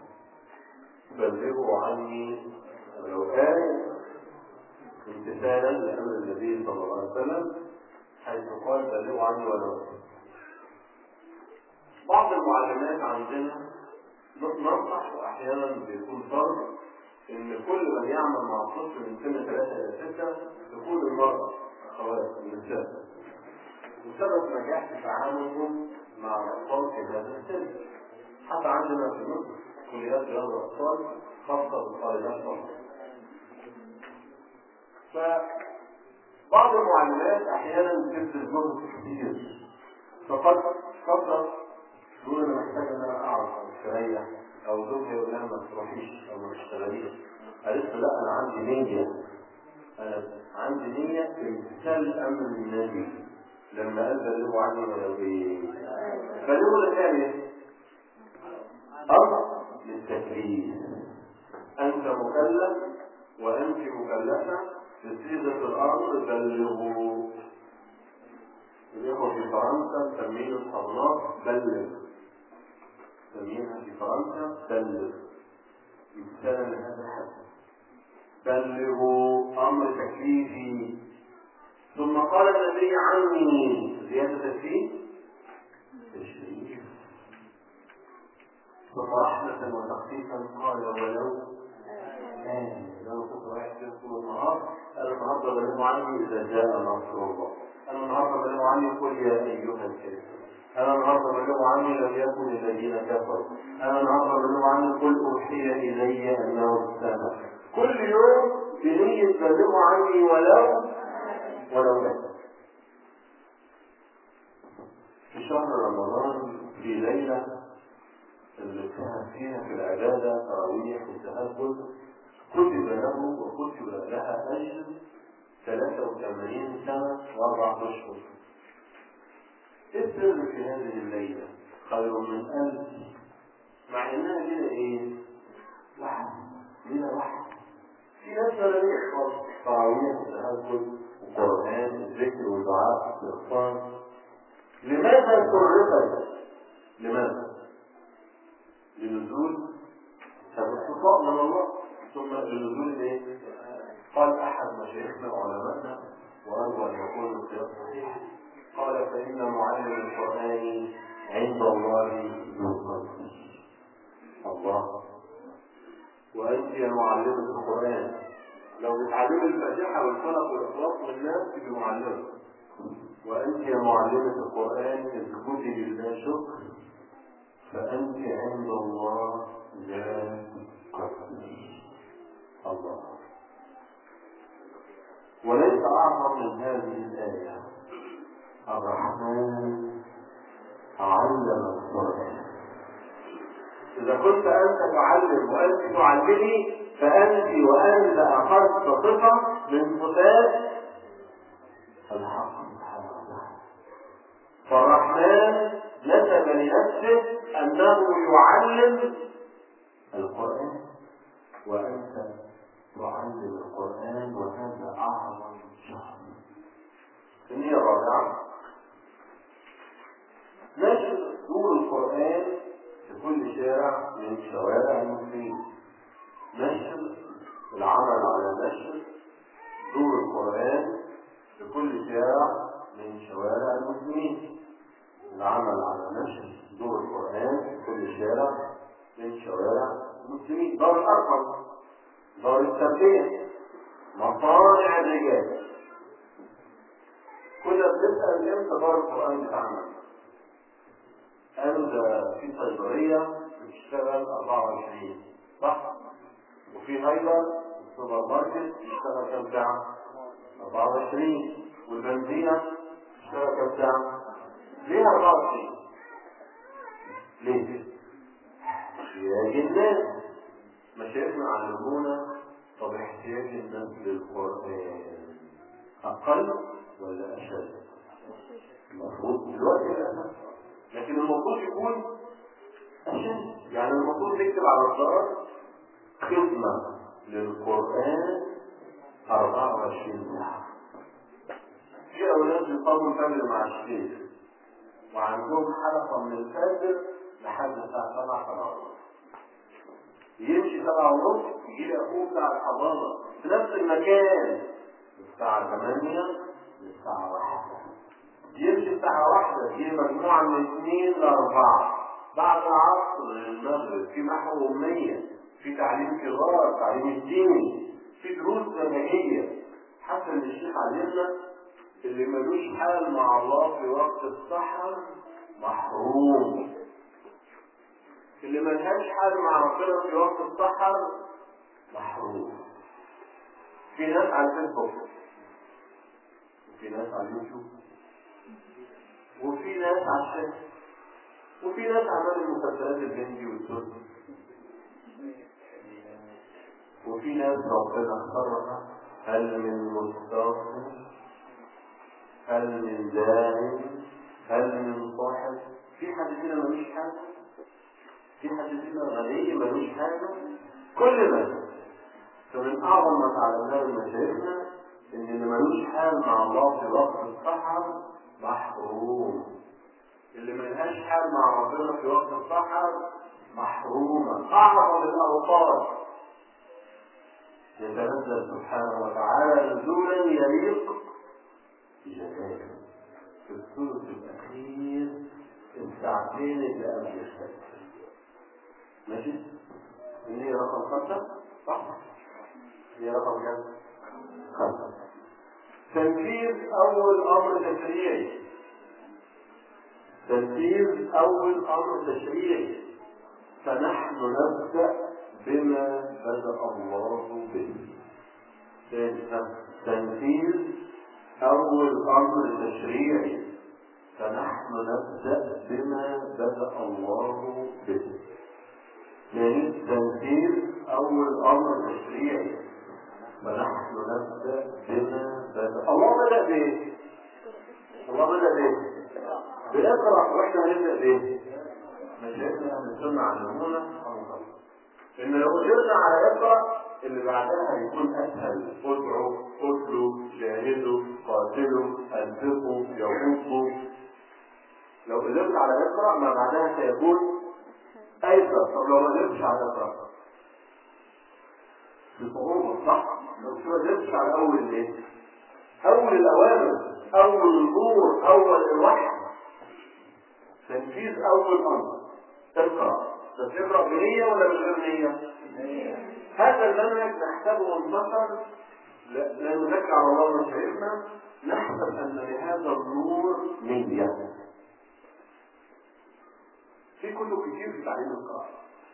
بلغوا عني ولو آية امتثالا لأمر النبي صلى الله عليه وسلم حيث قال بلغوا عني ولو آية بعض المعلمات عندنا ننصح واحيانا بيكون فرض ان كل من يعمل مع الطفل من سن ثلاثة الى ستة تكون المرأة اخوات النساء وسبب نجاح في تعاملهم مع الاطفال في هذا السن حتى عندنا في مصر كليات رياض الاطفال خاصة بالطالبات فقط فبعض المعلمات احيانا بتبذل جهد كتير فقد تفضل تقول انا محتاج ان انا اقعد او استريح او زوجي يقول لها ما تروحيش او ما تشتغليش قالت له لا انا عندي نيه انا عندي نيه امتثال امر النبي لما قال بلغوا عني ولو ايه بلغوا الثاني امر للتكليف انت مكلف وانت مكلفه بصيغه الامر بلغوا الإخوة في فرنسا مسمين الصالونات بلغ مسمينها في فرنسا بلغ امتثالا لهذا الحد بلغوا أمر تكليفي ثم قال النبي عني زيادة فيه تشريف ورحمة وتخفيفا قال ولو آه لو كنت رايح طول النهار قال النهارده بلغوا عني إذا جاء نصر الله أنا النهارده بلغوا عني قل يا أيها الكافرون أنا النهارده بلغوا عني لم يكن الذين كفروا أنا النهارده بلغوا عني قل أوحي إلي أنه استمع كل يوم بنية بلغوا عني ولو ولو لا في شهر رمضان في ليلة اللي كان فيها في العبادة تراويح وتهجد كتب له وكتب لها أجر 83 سنة وأربعة أشهر. إيه السر في هذه الليلة؟ خير من ألف مع إنها ليلة إيه؟ واحد ليلة واحد في ناس لا يحفظ تراويح وتهجد وقرآن الذكر والدعاء والاغفار لماذا كررت؟ لماذا؟ لنزول الاستطاع من الله ثم لنزول ايه؟ قال احد مشايخنا وعلمائنا وارجو ان يكون القياس صحيح قال فان معلم القران عند الله ذو القدر الله وانت يا معلمه القران لو بتعلمي الفاتحه والفلق والاخلاص للناس تبقي معلمه وانت يا معلمه القران اسجدي لله شكر فانت عند الله لا قدر الله وليس أعظم من هذه الآية الرحمن علم القرآن إذا كنت أنت تعلم وأنت تعلمي فأنت وأنت أخذت صفة من صفات الحق سبحانه وتعالى فالرحمن نسب لنفسه أنه يعلم القرآن وأنت تعلم القرآن وهذا أعظم شهر. النية الرابعة نشر نور القرآن في كل شارع من شوارع المسلمين. نشر العمل على نشر نور القرآن في كل شارع من شوارع المسلمين. العمل على نشر نور القرآن في كل شارع من شوارع المسلمين. دار الأرقم دار التربية مصانع الرجال كنا بنسأل امتى دار القرآن بتاعنا قالوا ده في صيدلية بتشتغل 24 صح؟ وفي هايبر السوبر ماركت بتشتغل كام ساعة؟ 24 والبنزينة بتشتغل كام ساعة؟ ليه 24؟ ليه؟ احتياج الناس مشايخنا علمونا طب احتياج الناس للقرآن أقل ولا أشد؟ المفروض دلوقتي لا لكن المفروض يكون أشد يعني المفروض نكتب على الدار خدمة للقرآن 24 ساعة في أولاد بيصلوا الفجر مع الشيخ وعندهم حلقة من الفجر لحد الساعة 7 7 ونص يمشي 7 ونص يجي لي أخوه بتاع الحضانة في نفس المكان الساعة 8 للساعة 1 يمشي الساعة 1 يجي مجموعة من 2 ل 4 بعد العصر للمغرب في محو أمية في تعليم كبار تعليم الديني في دروس منهجية حتى ان الشيخ علمنا اللي ملوش حال مع الله في وقت السحر محروم اللي ملهاش حال مع ربنا في وقت السحر محروم في ناس على الفيسبوك وفي ناس على اليوتيوب وفي ناس على الشاشة وفي ناس عمال المسلسلات الهندي والتركي وفي ناس ربنا اختارها هل من مستغفر هل من داعي هل من صاحب في حد فينا ملوش حاجة في حد فينا غني ملوش حاجة كل ما فمن أعظم ما تعلمناه من مشايخنا إن اللي ملوش حال مع الله في وقت السحر محروم اللي ملهاش حال مع ربنا في وقت السحر محرومة أعظم الأوقات يتنزل سبحانه وتعالى نزولا يليق بجلاله في الثلث الأخير الساعتين اللي قبل الفجر ماشي؟ اللي هي رقم خمسة صح؟ هي رقم كام؟ خمسة تنفيذ أول أمر تشريعي تنفيذ أول أمر تشريعي فنحن نبدأ بما بدأ الله به تنفيذ أول أمر تشريعي فنحن نبدأ بما بدأ الله به يعني تنفيذ أول أمر تشريعي فنحن نبدأ بما بدأ الله بدأ بإيه؟ الله بدأ بإيه؟ بإقرأ وإحنا هنبدأ بإيه؟ مشايخنا أهل السنة علمونا ان لو قدرنا على اقرا اللي بعدها هيكون اسهل ادعوا اتلوا جاهدوا قاتلوا انفقوا يغضوا لو قدرت على اقرا ما بعدها سيكون ايسر طب لو ما قدرتش على اقرا في صعوبه صح لو ما قدرتش على اول الايه اول الاوامر اول النور اول الوحي تنفيذ اول امر اقرا بس اقرا بنيه ولا من غير نيه؟ هذا المنهج نحسبه انتصر لا نذكر على الله مشايخنا نحسب ان لهذا النور نيه في كتب كتير في تعليم القراءه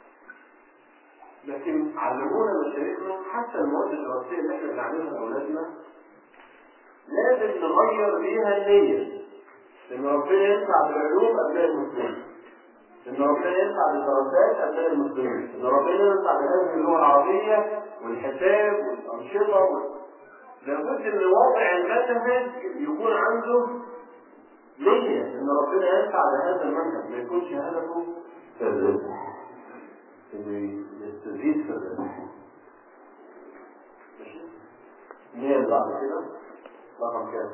لكن علمونا مشايخنا حتى المواد الدراسيه اللي احنا بنعلمها لاولادنا لازم نغير فيها النيه ان ربنا ينفع بالعلوم ابناء المسلمين ان ربنا ينفع بالدراسات ابناء المسلمين ان ربنا ينفع بهذه اللغه العربيه والحساب والانشطه وال... لابد ان واقع المنهج يكون عنده نية ان ربنا ينفع بهذا المنهج ما يكونش هدفه الربح انه يستزيد في الربح النية اللي بعد كده رقم كام؟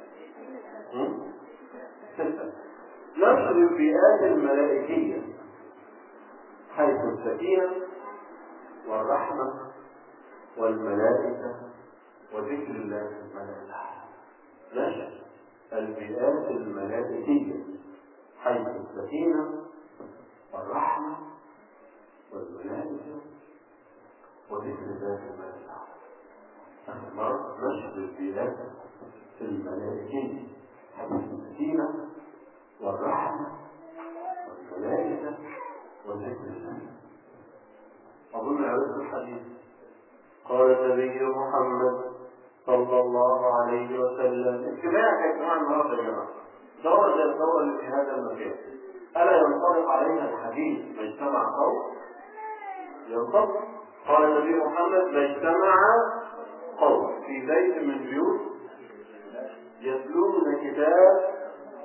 ستة نشر البيئات الملائكية حيث السكينة والرحمة والملائكة وذكر الله الملائكة نشر البيئات الملائكية حيث السكينة والرحمة والملائكة وذكر الله الملائكة مرة نشر البيئات الملائكية حيث السكينة والرحمة والملائكة وذكر الله أظن عرفت الحديث قال النبي محمد صلى الله عليه وسلم اجتماع يا جماعة النهارده يا جماعة دورة زي الدورة اللي في هذا المكان ألا ينطبق علينا الحديث ما اجتمع قوم ينطبق قال النبي محمد ما اجتمع قوم في بيت من بيوت يتلون كتاب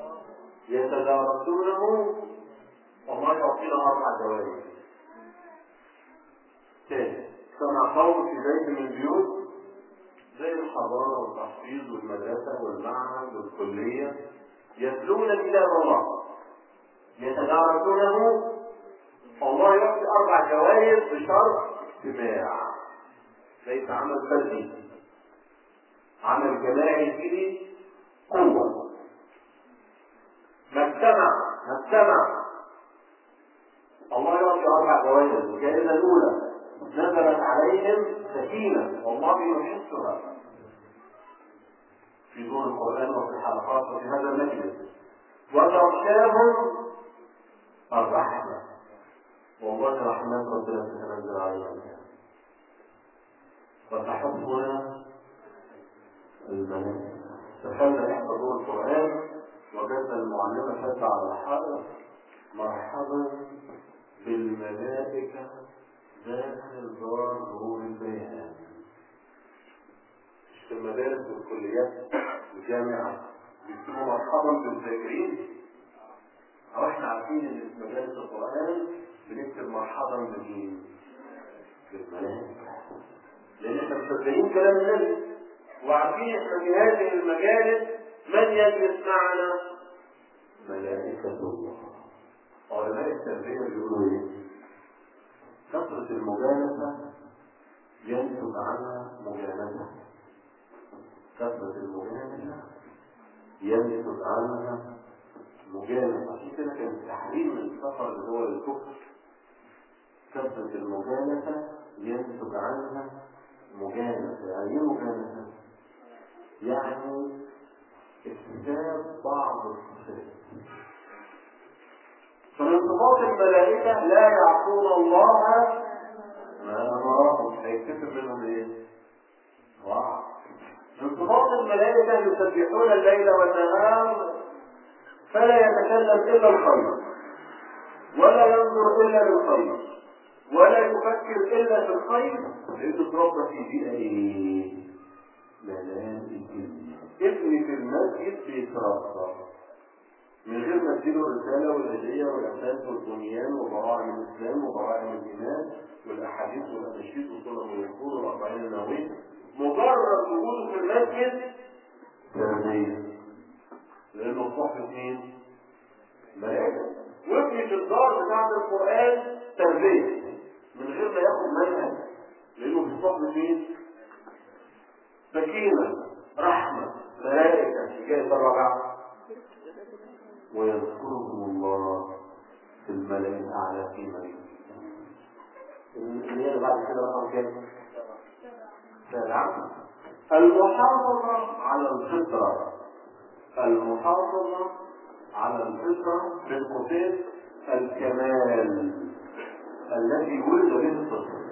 يتدارسونه والله يعطينا أربع جوائز ثاني اجتمع قوم في بيت من البيوت زي الحضانة والتحفيظ والمدرسة والمعهد والكلية يتلون كتاب الله يتدارسونه الله يعطي أربع جوائز بشرط اجتماع ليس عمل فردي عمل جماعي فيه قوة مجتمع مجتمع الله يعطي أربع جوائز الجائزة الأولى نزلت عليهم سكينة والله يحسها في دور القرآن وفي الحلقات وفي هذا المجلس وتغشاهم الرحمة والله رحمات ربنا تتنزل عليهم وتحبنا الملائكة دخلنا إحدى دور القرآن وجدنا المعلمة شد على الحائط مرحبا بالملائكة داخل دار ظهور البيان مش في المدارس والكليات والجامعة بيكتبوا مرحبا بالذاكرين أو احنا عارفين ان في مدارس القرآن بنكتب مرحبا بمين؟ بالملائكة لأن احنا مصدقين كلام النبي وعارفين احنا في هذه المجالس من يجلس معنا؟ ملائكة الله علماء التربية بيقولوا ايه؟ كثرة المجالسة ينتج عنها مجالسة كثرة المجالسة ينتج عنها مجالسة عشان كده كان التحريم من السفر اللي هو الكفر كثرة المجالسة ينتج عنها مجالسة يعني ايه مجالسة؟ يعني اكتساب بعض الصفات فمن صفات الملائكة لا يعصون الله ما أمرهم هيكتسب منهم ايه؟ واو من صفات الملائكة يسبحون الليل والنهار فلا يتكلم إلا الخير ولا ينظر إلا للخير ولا يفكر إلا في الخير لأنه اتربى في بيئة إيه؟ ملائكة ابني في المسجد بيتربى من غير ما تديله الرسالة والهدية والأساس والبنيان وبراعم الإسلام وبراعم الإيمان والأحاديث والأناشيد والسنن والوصول والأربعين النووية مجرد وجوده في المسجد تربية لأنه صحبة مين؟ ملائكة وابني في الدار بتاعت القرآن تربية من غير ما ياخد منهج لأنه في صحبة مين؟ سكينة رحمة ملائكة الجائزة الرابعة ويذكرهم الله في الملأ الأعلى في مجلس اللي بعد كده رقم كام؟ سبعة المحافظة على الفطرة المحافظة على الفطرة بين قوسين الكمال الذي ولد به الطفل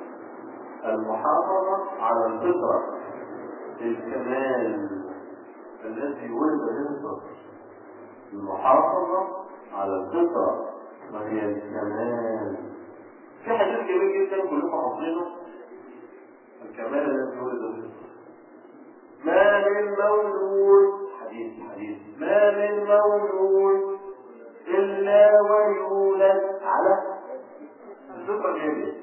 المحافظة على الفطرة الكمال الذي ولد به الطفل المحافظة على الفطرة وهي الكمال في حديث جميل جدا كلكم حافظينه الكمال الذي ولد به الطفل ما من مولود حديث حديث ما من مولود إلا ويولد على الفطرة الجميلة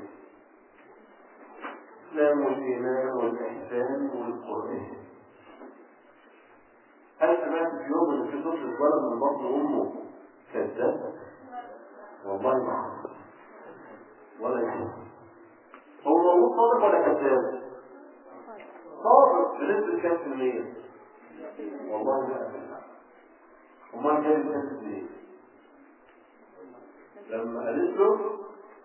الإسلام والإيمان والإحسان والقرآن هل سمعت في يوم ان في طفل اتولد من بطن امه كذاب؟ والله ما حصل ولا يحصل هو موجود صادق ولا كذاب؟ صادق بنسبة كام في المية؟ والله لا أفهم امال جاي بنسبة ليه؟ لما قالت له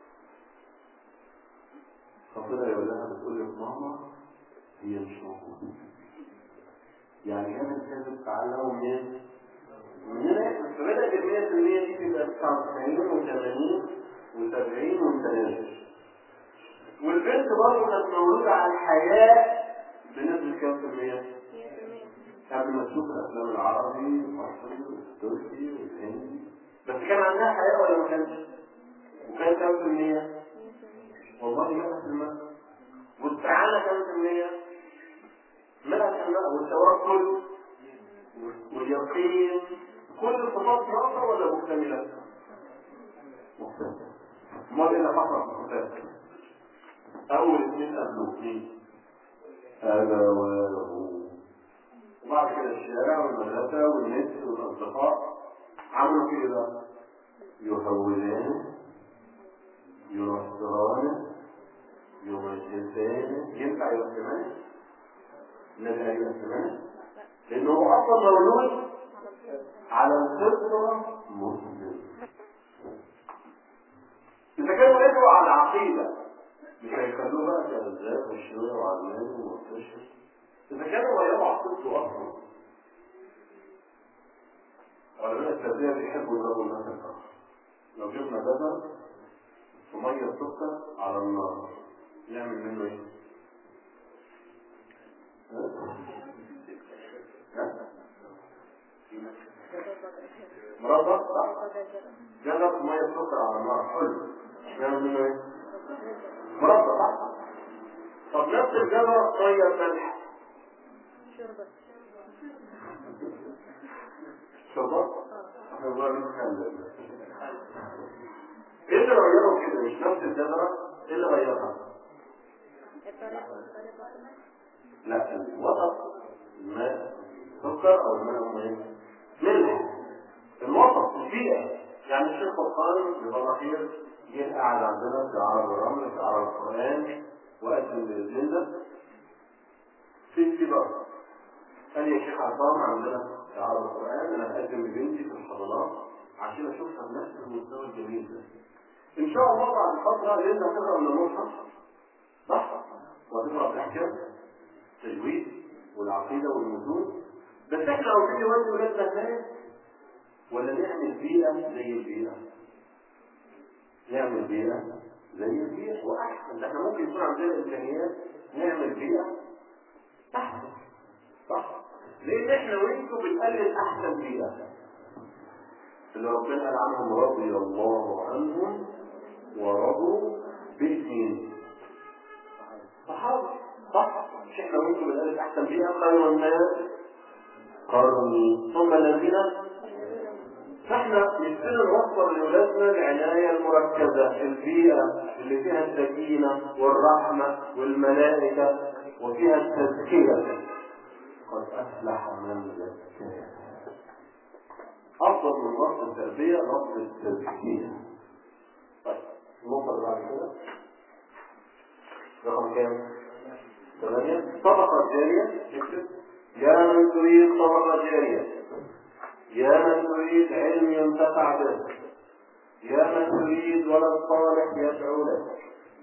خطيرة يقول لها بتقول لك ماما هي مش موجودة يعني كانت كانت تتعلموا منين؟ مننا بس بدأت ال 100% دي تبقى 99 و80 و70 و80 والبنت برضه كانت مولودة على الحياة بنسبة كام في المية؟ قبل ما تشوف الأفلام العربي والمصري والتركي والهندي بس كان عندها حياة ولا ما كانش؟ وكان كام في المية؟ والله 100% والاستعانة كام في المية؟ مئة في المئة والتوكل واليقين كل الصفات ناقصة ولا مكتملة؟ مكتملة امال ايه اللي حصل في الصفات؟ أول اثنين قبله مين؟ أبواه وبعد كده الشارع والمدرسة والنت والأصدقاء عملوا كده بقى يهودانه ينصرانه يمجسانه ينفع يسلمانه النبي قال يسلمانه لأنه هو أصلا مولود على الفطرة مسلم إذا كانوا يدعوا على العقيدة مش هيخلوه بقى كذاب وشوية وعلمان ومرتشف إذا كانوا غيروا عقيدته أصلا علماء التربية بيحبوا يضربوا الناس الآخر لو جبنا جبل في مية سكر على النار نعمل منه ايه؟ ها؟ مربى صح؟ جبل في مية سكر على النار حلو نعمل منه ايه؟ مربى صح؟ طب نفس الجبل مية ملح شربات؟ احنا بقى بنتكلم ايه اللي غيره كده مش نفس الجبرة ايه اللي غيرها لا الوسط الماء سكر او الماء هم ايه ملح الوسط البيئة يعني الشيخ القائم جزاه خير جه قاعد عندنا في عرب الرمل في عرب القرآن وقدم للجندة في كبار قال يا شيخ عصام عندنا في عرب القرآن انا هقدم لبنتي في الحضانات عشان اشوفها بنفس المستوى الجميل ده ان شاء الله بعد فتره لازم تقرا من المصحف صح وتقرا الاحكام التجويد والعقيده والمتون بس احنا لو في نودي ولادنا هناك ولا نعمل بيئه زي البيئه نعمل بيئه زي البيئه واحسن ده احنا ممكن يكون عندنا امكانيات نعمل بيئه احسن صح لان احنا وانتوا بنقلل احسن بيئه اللي ربنا قال عنهم رضي الله عنهم ورضوا باسمين صحابة صح مش احنا وانتم بنقلب احسن بيئة خير الناس قرني ثم الذين فاحنا نبتدي نوفر لاولادنا العناية المركزة البيئة اللي فيها السكينة والرحمة والملائكة وفيها التزكية قد أفلح من زكاها أفضل من لفظ التربية لفظ التزكية طيب النقطة اللي بعد كده رقم كام؟ ثمانية طبقة جارية اكتب يا من تريد طبقة جارية يا من تريد علم ينتفع به يا من تريد ولد صالح يدعو لك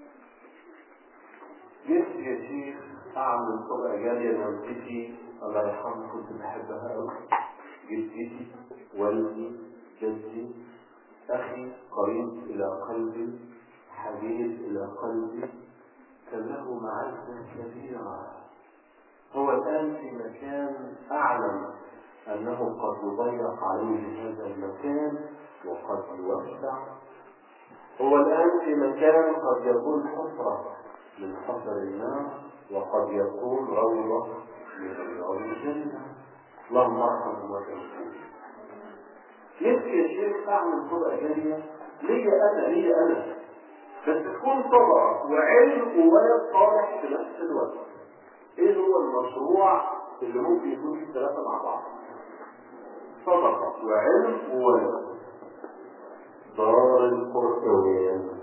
نفسي يا شيخ أعمل طبقة جارية لوالدتي الله يرحمها كنت بحبها أوي جدتي والدي جدي أخي قريب إلى قلبي حبيب إلى قلبي كان له معزة كبيرة هو الآن في مكان أعلم أنه قد يضيق عليه هذا المكان وقد يوسع هو الآن في مكان قد يكون حفرة من حفر النار وقد يكون روضة من رياض الجنة اللهم ارحم وتوفيق نفسي يا شيخ اعمل طبقه جاريه ليا انا ليا انا بس تكون طبقه وعلم وولد صالح في نفس الوقت ايه هو المشروع اللي ممكن يكون فيه ثلاثه مع بعض صدقه وعلم وولد دار القرآن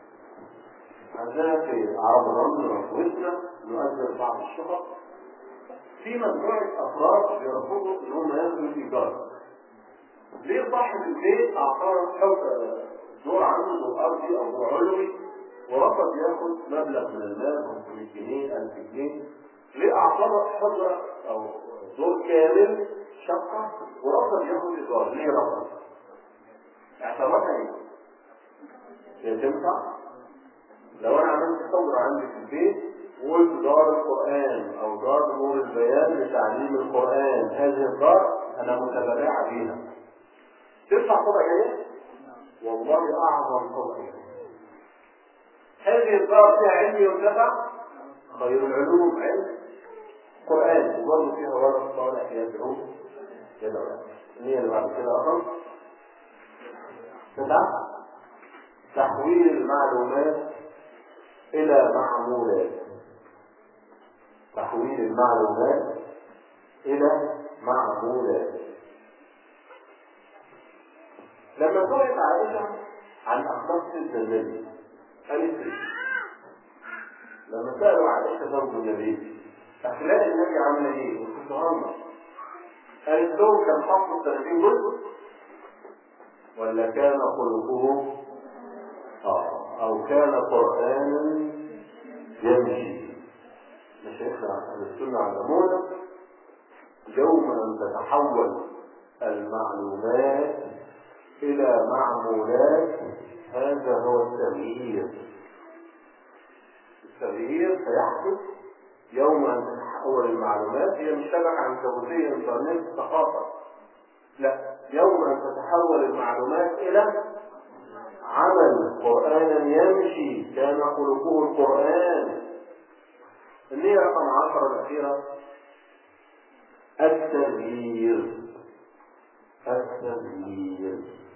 عندنا في عرب الرمل وحوشنا نؤجر بعض الشقق في مجموعة أفراد بيرفضوا إن هم ياخدوا الإيجار. ليه صاحب البيت أعطانا حب دور عنده دور أرضي أو دور علوي ورفض ياخد مبلغ من المال 500 جنيه 1000 جنيه ليه أعطانا حجرة أو دور كامل شقة ورفض ياخد إيجار ليه رفض؟ اعتبرها إيه؟ هي تنفع؟ لو أنا عملت حجرة عندي في البيت وقلت دار القرآن أو دار نور البيان لتعليم القرآن هذه الدار أنا متبرعة بيها تدفع طبع جاية؟ والله أعظم طبع هذه الدار فيها علم ينتفع خير العلوم علم قرآن وبرضه فيها ولد صالح يدعو يدعو النية اللي بعد كده أخر تسعة تحويل المعلومات إلى معمولات تحويل المعلومات إلى معمولات لما سئلت عائشة عن أخلاق سيدنا النبي قالت إيه؟ لما سألوا عائشة زوج النبي أخلاق النبي عاملة إيه؟ وصفتها قالت لهم كان حافظ 30 جزء ولا كان خلقه آه أو كان قرآنا يمشي مشايخنا أهل السنة علمونا يوم أن تتحول المعلومات إلى معمولات هذا هو التغيير التغيير سيحدث يوم أن تتحول المعلومات هي مش شبكة عنكبوتية إنترنت ثقافة لا يوم أن تتحول المعلومات إلى عمل قرآنا يمشي كان خلقه القرآن النية رقم عشرة الأخيرة التغيير التغيير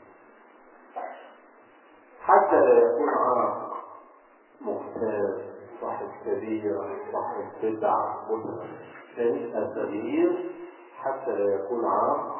حتى لا يكون عرق مختار صاحب كبيرة صاحب بدعة ثاني التغيير حتى لا يكون عرق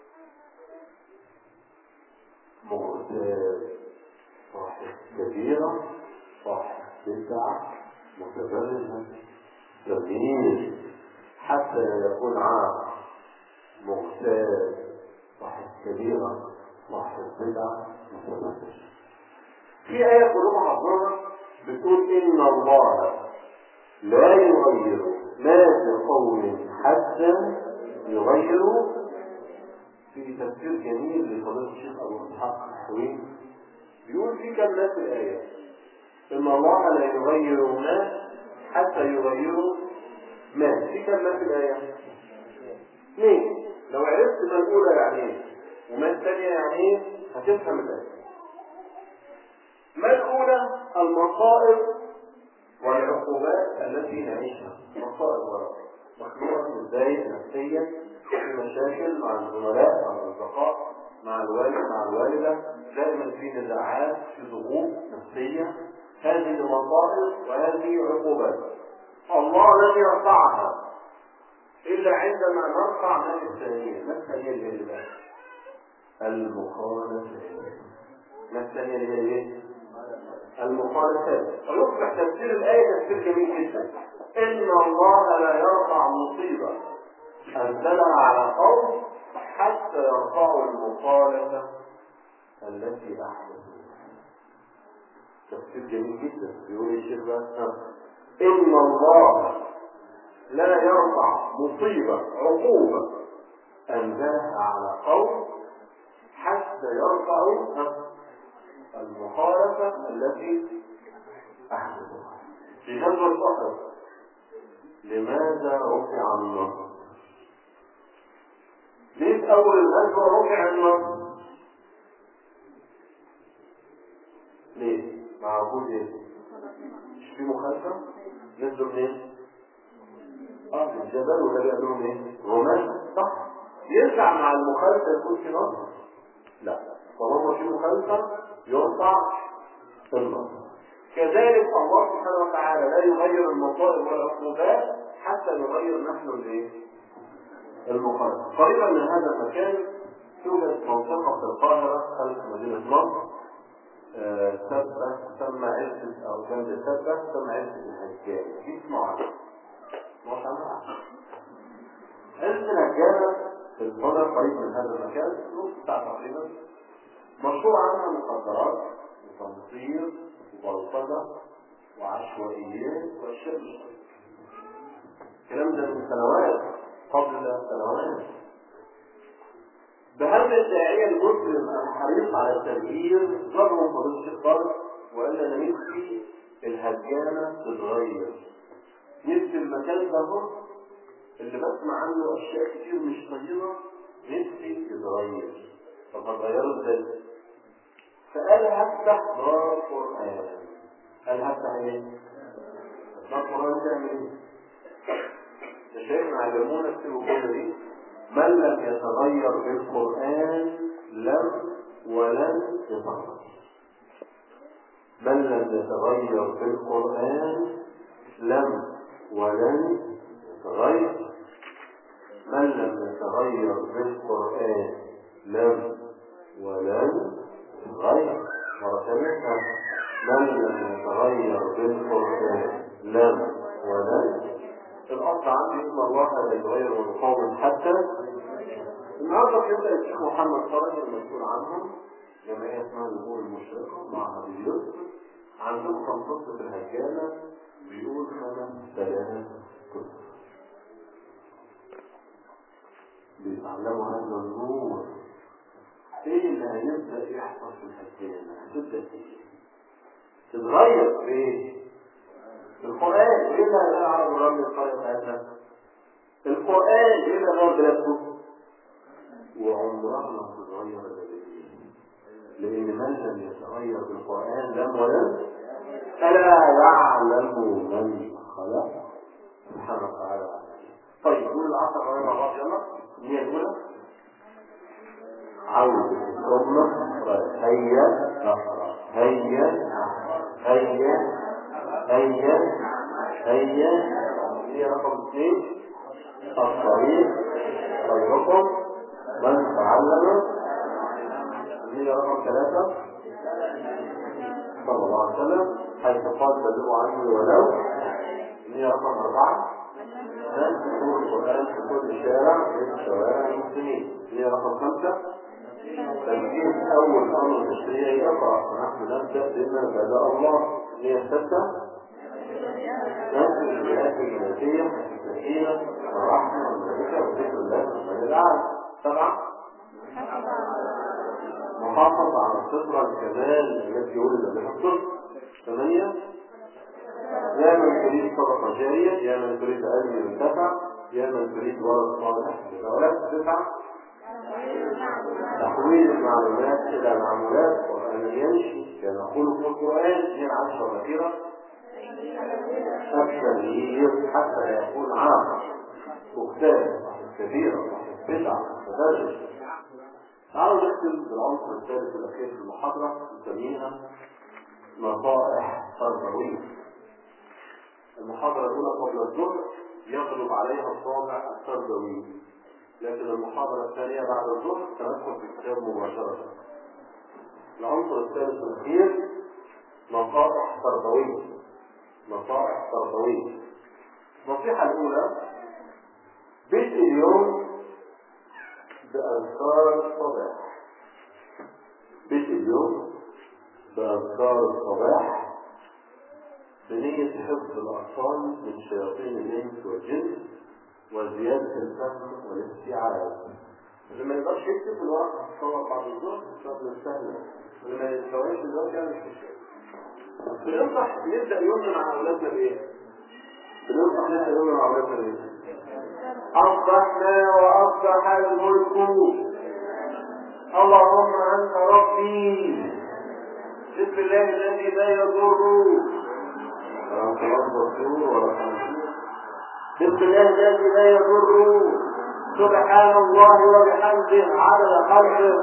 مغتاب صاحب كبيرة صاحب بدعة متبرجة تغيير حتى لا يكون عاق مغتاب صاحب كبيرة صاحب بدعة متبرجة في آية كلها حضرها بتقول إن الله لا يغير ما بقوم حتى يغيروا في تفسير جميل لفضيلة الشيخ أبو إسحاق الحويني بيقول في كلمات الآية إن الله لا يغير ما حتى يغيروا ما في كلمات الآية اثنين لو عرفت ما الأولى يعني إيه وما الثانية يعني إيه هتفهم الآية ما الأولى المصائب والعقوبات التي نعيشها مصائب والعقوبات مخلوق متضايق نفسيا في مشاكل مع الزملاء مع الاصدقاء مع الوالد مع الوالده دائما في نزاعات في ضغوط نفسيه هذه مصائب وهذه عقوبات الله لن يرفعها الا عندما نرفع ما الثانيه ما الثانيه اللي هي بقى المخالفات ما الثانيه اللي هي ايه المخالفات فيصبح تفسير الايه تفسير جميل جدا ان الله لا يرفع مصيبه أنزلها على قوم حتى يرفعوا المخالفة التي أحدثوها. تفسير جميل جدا بيقول الشيخ بقى إن الله لا يرفع مصيبة عقوبة أنزلها على قوم حتى يرفعوا المخالفة التي أحدثوها. في غزوة أحد لماذا رفع النصر؟ ليه في أول الغزوة رفع النصر؟ ليه؟ مع وجود ايه؟ مش في مخالفة؟ نزلوا منين؟ اه من الجبل ولا قال لهم ايه؟ رومان صح ينفع مع المخالفة يكون في نصر؟ لا طالما في مخالفة يرفع النصر كذلك الله سبحانه وتعالى لا يغير المصائب والعقوبات حتى نغير نحن الايه؟ المخالفة قريبا من هذا المكان توجد منطقة في القاهرة خلف مدينة مصر سبة تسمى عزة أو جنب سبة تسمى عزة الهجان دي اسمها عنها مش عنها عزة الهجانة في القاهرة قريب من هذا المكان نص ساعة تقريبا مشهور عنها مخدرات وتنصير وبلطجة وعشوائيات وأشياء مش الكلام ده من سنوات قبل سنوات بهذا الداعية المسلم الحريص على التغيير ضرب فضيلة الشيخ طارق وقال انا نفسي الهجانة تتغير نفسي المكان ده هو اللي بسمع عنه اشياء كتير مش طيبة نفسي يتغير طب هتغيره ازاي؟ فقال هفتح دار قرآن قال هفتح ايه؟ دار قرآن تعمل ايه؟ شيخنا علمونا اكتبوا الجمله دي من لم يتغير بالقران لم ولن يتغير من لم يتغير بالقران لم ولن يتغير من لم يتغير بالقرآن لم ولن يتغير مرة ثانية من لم يتغير بالقرآن لم ولن الأصل عندي اسم الله لا يتغير ويقاوم حتى النهارده يبدأ الشيخ محمد فرج المسؤول عنهم جمعية اسمها الأمور المشرقة مع أبي يوسف عندهم قصة الهجانة بيقول خمس ثلاث كتب بيتعلموا هذا النور ايه اللي هيبدأ يحصل في الهجانة هتبدأ ايه تتغير في ايه في القرآن ايه اللي هيعرف الرب القرآن هذا القرآن ايه اللي غير بلادكم وعمرها ما تتغير الأبدية لأن من لم يتغير بالقرآن لم ولن ألا يعلم من خلق سبحانه وتعالى طيب نقول العصر غير الله يلا هي الأولى عود ثم هيا نصر هيا هيا هيا هيا هي رقم اثنين الطريق خيركم من تعلم هي رقم ثلاثة صلى الله عليه وسلم حيث قال بلغوا عني ولو هي رقم أربعة تكون القرآن في كل شارع من شوارع المسلمين هي رقم خمسة تنفيذ أول أمر تشريعي يقرأ ونحن نبدأ بما بدأ الله هي الستة نفس الجهات الجنسية السكينة والرحمة والملائكة وذكر الله والمجد الأعلى سبعة محافظة على الفطرة الكمال التي ولد بها الطفل ثمانية يا من تريد صدقة جارية يا من تريد أجر ينتفع يا من تريد ولد صالح للأولاد تسعة تحويل المعلومات إلى معمولات وأن يمشي كان يقول في القرآن هي العشرة الأخيرة التغيير حتى لا يكون عام مختلف كبيرة بدعة تدرج تعالوا نختم بالعنصر الثالث الأخير في المحاضرة نسميها نصائح تربوية المحاضرة الأولى قبل الظهر يغلب عليها الطابع التربوي لكن المحاضرة الثانية بعد الظهر سندخل في الكتاب مباشرة العنصر الثالث الأخير نصائح تربوية نصائح تربوية النصيحة الأولى بيت اليوم بأذكار الصباح بيت اليوم بأذكار الصباح بنية حفظ الأطفال من شياطين الإنس والجن وزيادة الفهم والاستيعاب اللي ما يقدرش يكتب في الورقة هتصور بعد الظهر بسبب السهلة اللي ما يتسويش دلوقتي يعني مش مشكلة بننصح نبدأ يومنا مع أولادنا بإيه؟ بننصح نبدأ يومنا مع أولادنا بإيه؟ أصبحنا وأصبح الملك اللهم أنت ربي بسم الله الذي لا يضر بسم الله الذي لا يضر سبحان الله وبحمده عدد خلقه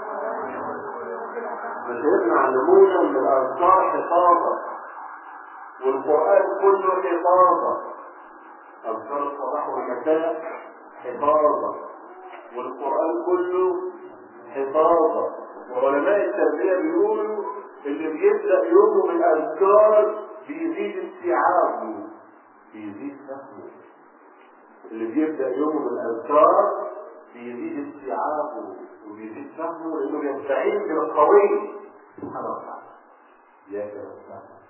مشاهدنا علمونا من الأذكار حفاظة والقرآن كله حفاظة أذكار الصباح والمساء حفاظة والقرآن كله حفاظة وعلماء التربية بيقولوا اللي بيبدأ يومه بالأذكار بيزيد استيعابه بيزيد فهمه اللي بيبدأ يومه بالأذكار بيزيد استيعابه وبيزيد فهمه لأنه بيستعين بالقوي سبحانه وتعالى إياك نستعين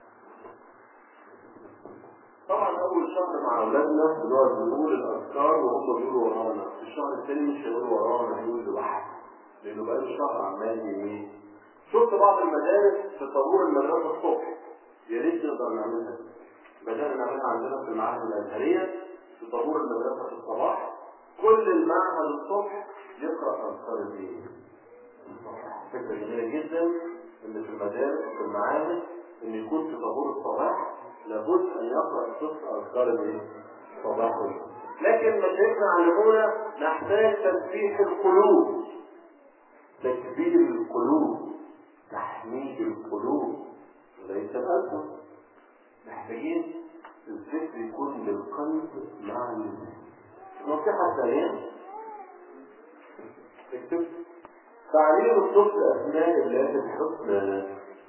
طبعا اول شهر مع اولادنا بنقعد نقول الاذكار وهم بيقولوا ورانا الشهر الثاني مش هيقولوا ورانا هيقول لوحده لانه بقى له شهر عمال ايه شفت بعض المدارس في طابور المدرسه الصبح يا ريت نقدر نعملها بدانا نعملها عندنا في المعاهد الازهريه في طابور المدرسه في الصباح كل المعهد الصبح يقرا اذكار الايه فكره جميله جدا ان في المدارس وفي المعاهد ان يكون في طابور الصباح لابد ان يقرا الطفل اذكار الايه؟ صباح لكن مشايخنا علمونا نحتاج تسبيح القلوب تكبير القلوب تحميد القلوب وليس الالفه محتاجين الذكر يكون بالقلب مع اللسان النصيحة الثانية اكتب تعليم الطفل أسماء الله الحسنى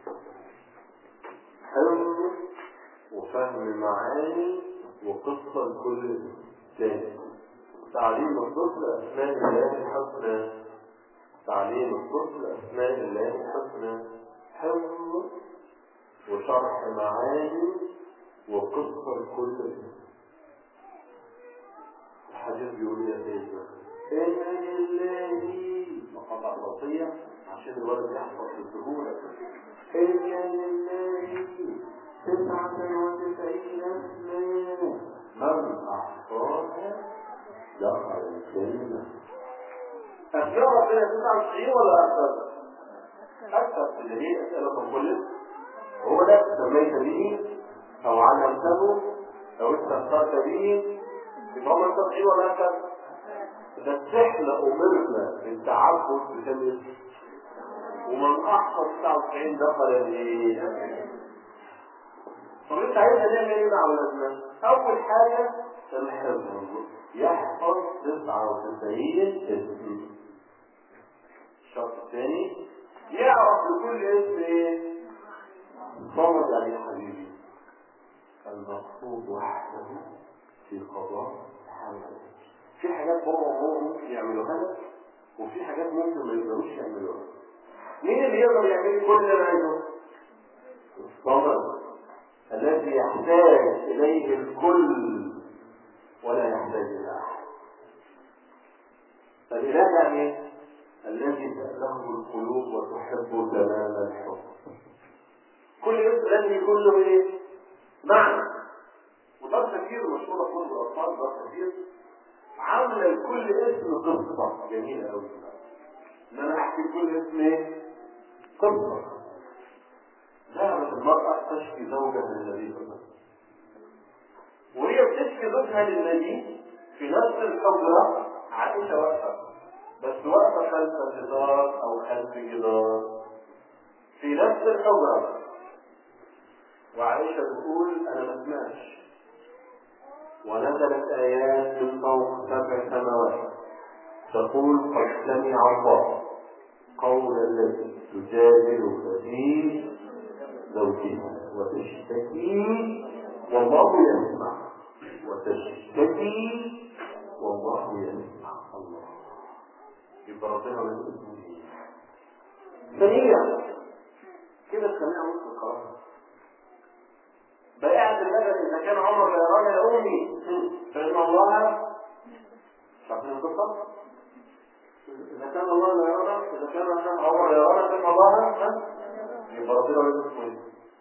حفظ وفهم معاني وقصة لكل تاني تعليم الطفل أسماء الله الحسنى تعليم الطفل أسماء الله الحسنى حفظ وشرح معاني وقصة لكل اسم الحديث بيقول يا سيدنا إن لله مقاطع الوصية عشان الولد يحفظ بسهولة إن لله تسعة وتسعين اسما من أحصاها دخل الجنة أسماء ربنا 99 ولا أكثر؟ أكثر اللي هي أسئلة كل هو ده سميت به أو علمته أو استأثرت به يبقى هم 99 ولا أكثر؟ بس احنا أمرنا بالتعبد بكم ومن أحصى 99 دخل الإيه؟ طب أنت عايز نعمل إيه مع أولادنا؟ أول حاجة الحفظ يحفظ 99 اسم الشرط الثاني يعرف لكل اسم ايه صمد يعني يا حبيبي المقصود وحده في قضاء الحوادث في حاجات هم وهو ممكن يعملوها لك وفي حاجات ممكن ما يقدروش يعملوها مين اللي يقدر يعمل كل اللي انا عايزه؟ الصمد الذي يحتاج اليه الكل ولا يحتاج الى احد فالاله يعني الذي تأله القلوب وتحب تمام الحب كل اسم لازم يكون له ايه؟ معنى وده كثير مشهورة في الأطفال ده كثير عاملة لكل اسم قصة جميلة أوي إن أنا أحكي كل اسم إيه؟ قصة ذهبت المرأة تشكي زوجها للنبي صلى الله عليه وسلم وهي بتشكي زوجها للنبي في نفس الحجرة عائشة واقفة بس واقفة خلف جدار أو خلف جدار في نفس الحجرة وعائشة بتقول أنا ما سمعتش ونزلت آيات من فوق سبع سماوات تقول قد سمع الله قول التي تجادلك في زوجها وتشتكي والله يسمع وتشتكي والله يسمع الله يبقى ربنا ما يقول ثانيا كده السميع نص القرآن بائعة اللبن إذا كان عمر لا يرانا يا أمي فإن الله شايفين القصة؟ إذا كان الله لا يرانا إذا كان عمر لا يرانا فإن الله يبقى ربنا ما يقول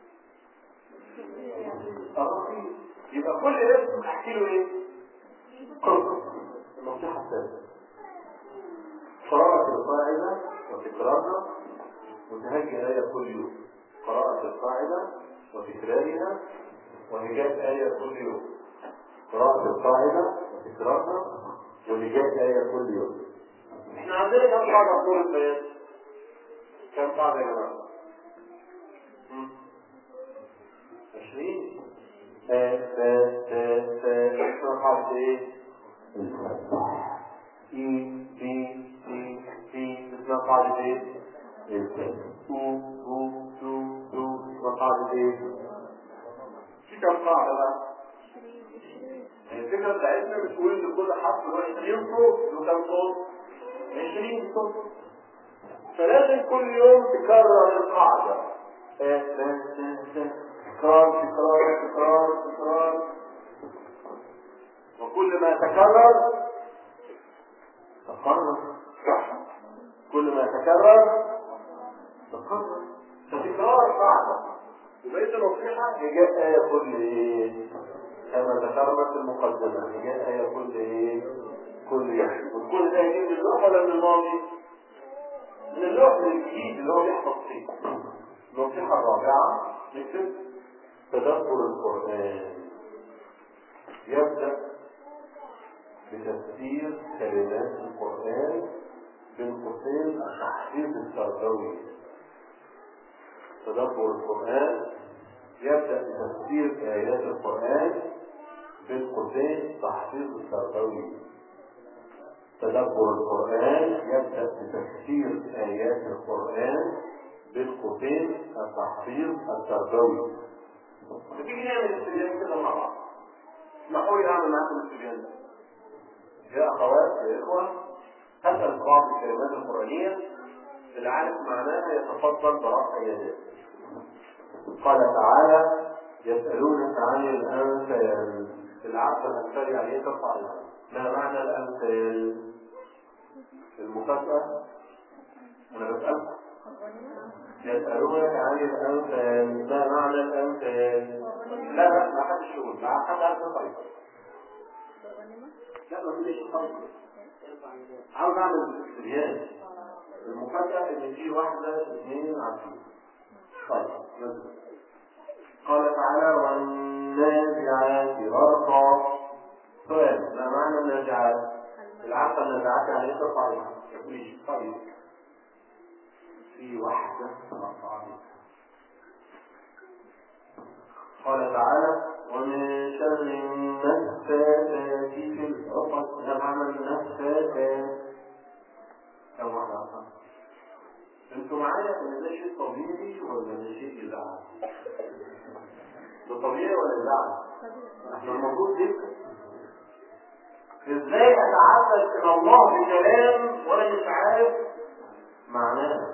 الرقيب يبقى كل اسم احكي له ايه؟ قصة النصيحة الثالثة قراءة القاعدة وتكرارها وتهجي آية كل يوم قراءة القاعدة وتكرارها وهجاء آية كل يوم قراءة القاعدة وتكرارها وهجاء آية كل يوم احنا عندنا كم قاعدة طول البيان؟ كم قاعدة يا جماعة؟ 20 ف ف ف ف اسمها قاعدة ايه؟ اي بي سي سي اسمها قاعدة ايه؟ تو تو تو تو اسمها قاعدة ايه؟ في كم قاعدة بقى؟ الفكرة بتاعتنا بتقول ان كل حرف له 20 صوت له كام صوت؟ 20 صوت فلازم كل يوم تكرر القاعدة تكرار تكرار تكرار تكرار وكل ما تكرر تقرر كل ما تكرر تقرر فتكرار قاعدة وبقيت النصيحة هجاء آية كل إيه كما ذكرنا في المقدمة هجاء آية كل إيه كل يوم والكل ده يجي من اللوح ولا من الماضي؟ من اللوح الجديد اللي هو بيحفظ فيه النصيحة الرابعة نكتب تدبر القرآن يبدأ بتفسير كلمات القرآن بين قوسين التحفيظ التربوي تدبر القرآن يبدأ بتفسير آيات القرآن بين قوسين تحفيظ التربوي تدبر القرآن يبدأ بتفسير آيات القرآن بين قوسين التحفيظ التربوي تيجي نعمل استبيان كده مع بعض اسمحوا لي اعمل معاكم الاستبيان ده يا أخوات يا إخوة هسأل بعض الكلمات القرآنية اللي عارف معناها يتفضل برفع يديه قال تعالى يسألونك عن الأنفال العبد الأنفال يعني إيه ترفع العبد ما معنى الأمثال المكافأة أنا بسألك يسألونك عن الأمثال ما معنى الأمثال لا لا ما حدش يقول ما حد عارف يطيب لا ما فيش يطيب عاوز اعمل استبيان المفاجأة إن في واحدة اثنين عارفين طيب نزل. قال تعالى والنازعات غرقا سؤال ما معنى النازعات؟ العارفة النازعات يعني ايه ترفع ايدها؟ مفيش طيب في واحدة ترفع ايدها قال تعالى ومن شر النفاثات في العقد ده معنى النفاثات كم واحدة عارفة؟ انتوا معايا ان ده شيء طبيعي ولا ده شيء يزعل؟ ده طبيعي ولا يزعل؟ احنا المفروض نفهم ازاي اتعبد الى الله بكلام وانا مش عارف معناه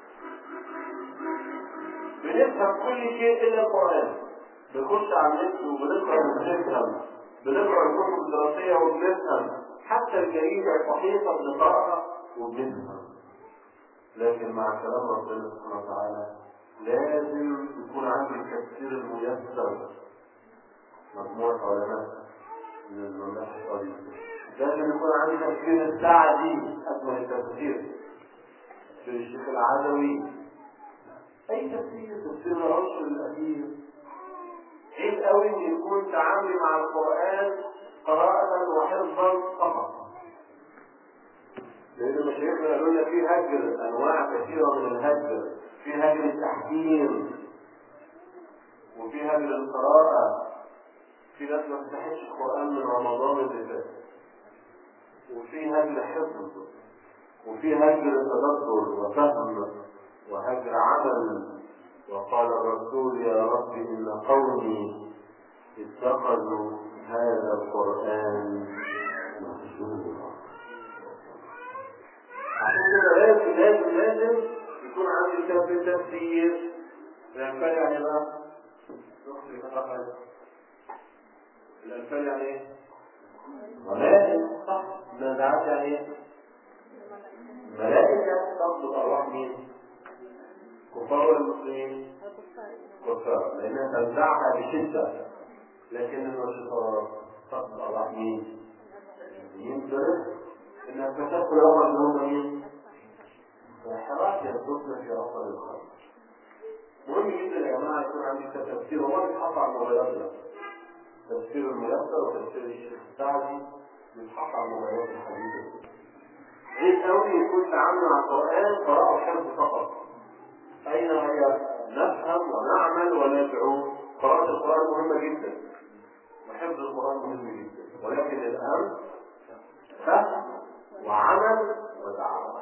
بنفهم كل شيء الا القران بنخش على النت وبنقرا وبنفهم بنقرا الكتب الدراسيه وبنفهم حتى الجريده الصحيحه بنقراها وبنفهم لكن مع كلام ربنا سبحانه وتعالى لازم يكون عندي التفسير الميسر مجموعة علماء من المملكة السعودية لازم يكون عندي تفسير السعدي أجمل التفسير تفسير الشيخ العدوي أي تفسير تفسير العشر الأخير عيب قوي إن يكون تعاملي مع القرآن قراءة وحفظا فقط لأن مشايخنا قالوا لنا في هجر أنواع كثيرة من الهجر في هجر التحكيم وفي هجر القراءة في ناس ما فتحتش القرآن من رمضان اللي فات وفي هجر حفظ وفي هجر تدبر وفهم وهجر عمل وقال الرسول يا رب إن قومي اتخذوا هذا القرآن مهجورا عشان كده لازم لازم لازم يكون عندي كتاب تفسير الأنفال يعني بقى الأنفال يعني ايه؟ ملائكة صح النزعات يعني ايه؟ ملائكة تقصد أرواح مين؟ كفار ولا مسلمين؟ كفار لأنها تنزعها بشدة لكن النشطات تقصد أرواح مين؟ المسلمين برزق انك تتذكر يوم ان هم مين؟ حراك يربطنا في عقل الخلق. مهم جدا يا جماعه يكون عندي تفسير والله بيتحط على الموبايلات ده. تفسير الميسر وتفسير الشيخ السعدي بيتحط على الموبايلات الحديثه. عيب قوي يكون تعامل مع القران قراءه وحفظ فقط. اين هي نفهم ونعمل وندعو قراءه القران مهمه جدا. وحفظ القران مهم جدا ولكن الاهم فهم وعمل ودعوة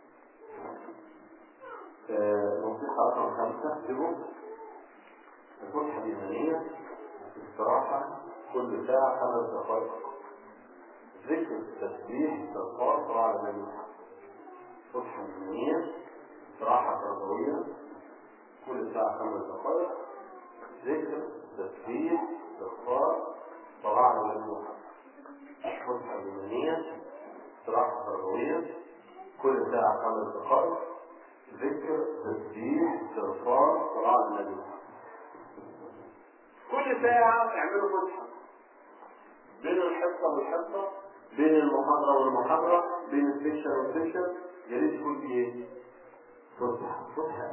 نصيحة رقم خمسة اكتبوا الفتحة الإيمانية استراحة كل ساعة خمس دقائق ذكر التسبيح استغفار صلاة على النبي محمد الفتحة الإيمانية استراحة تربوية كل ساعة خمس دقائق ذكر تسبيح استغفار صلاة على النبي محمد الفتحة الإيمانية استراحة تربوية كل ساعة خمس دقائق ذكر تسبيح استغفار صلاة على النبي كل ساعة اعملوا فتحة بين الحصة والحصة بين المحاضرة والمحاضرة بين السكشن والسكشن يا ريت يكون في ايه؟ فسحة فسحة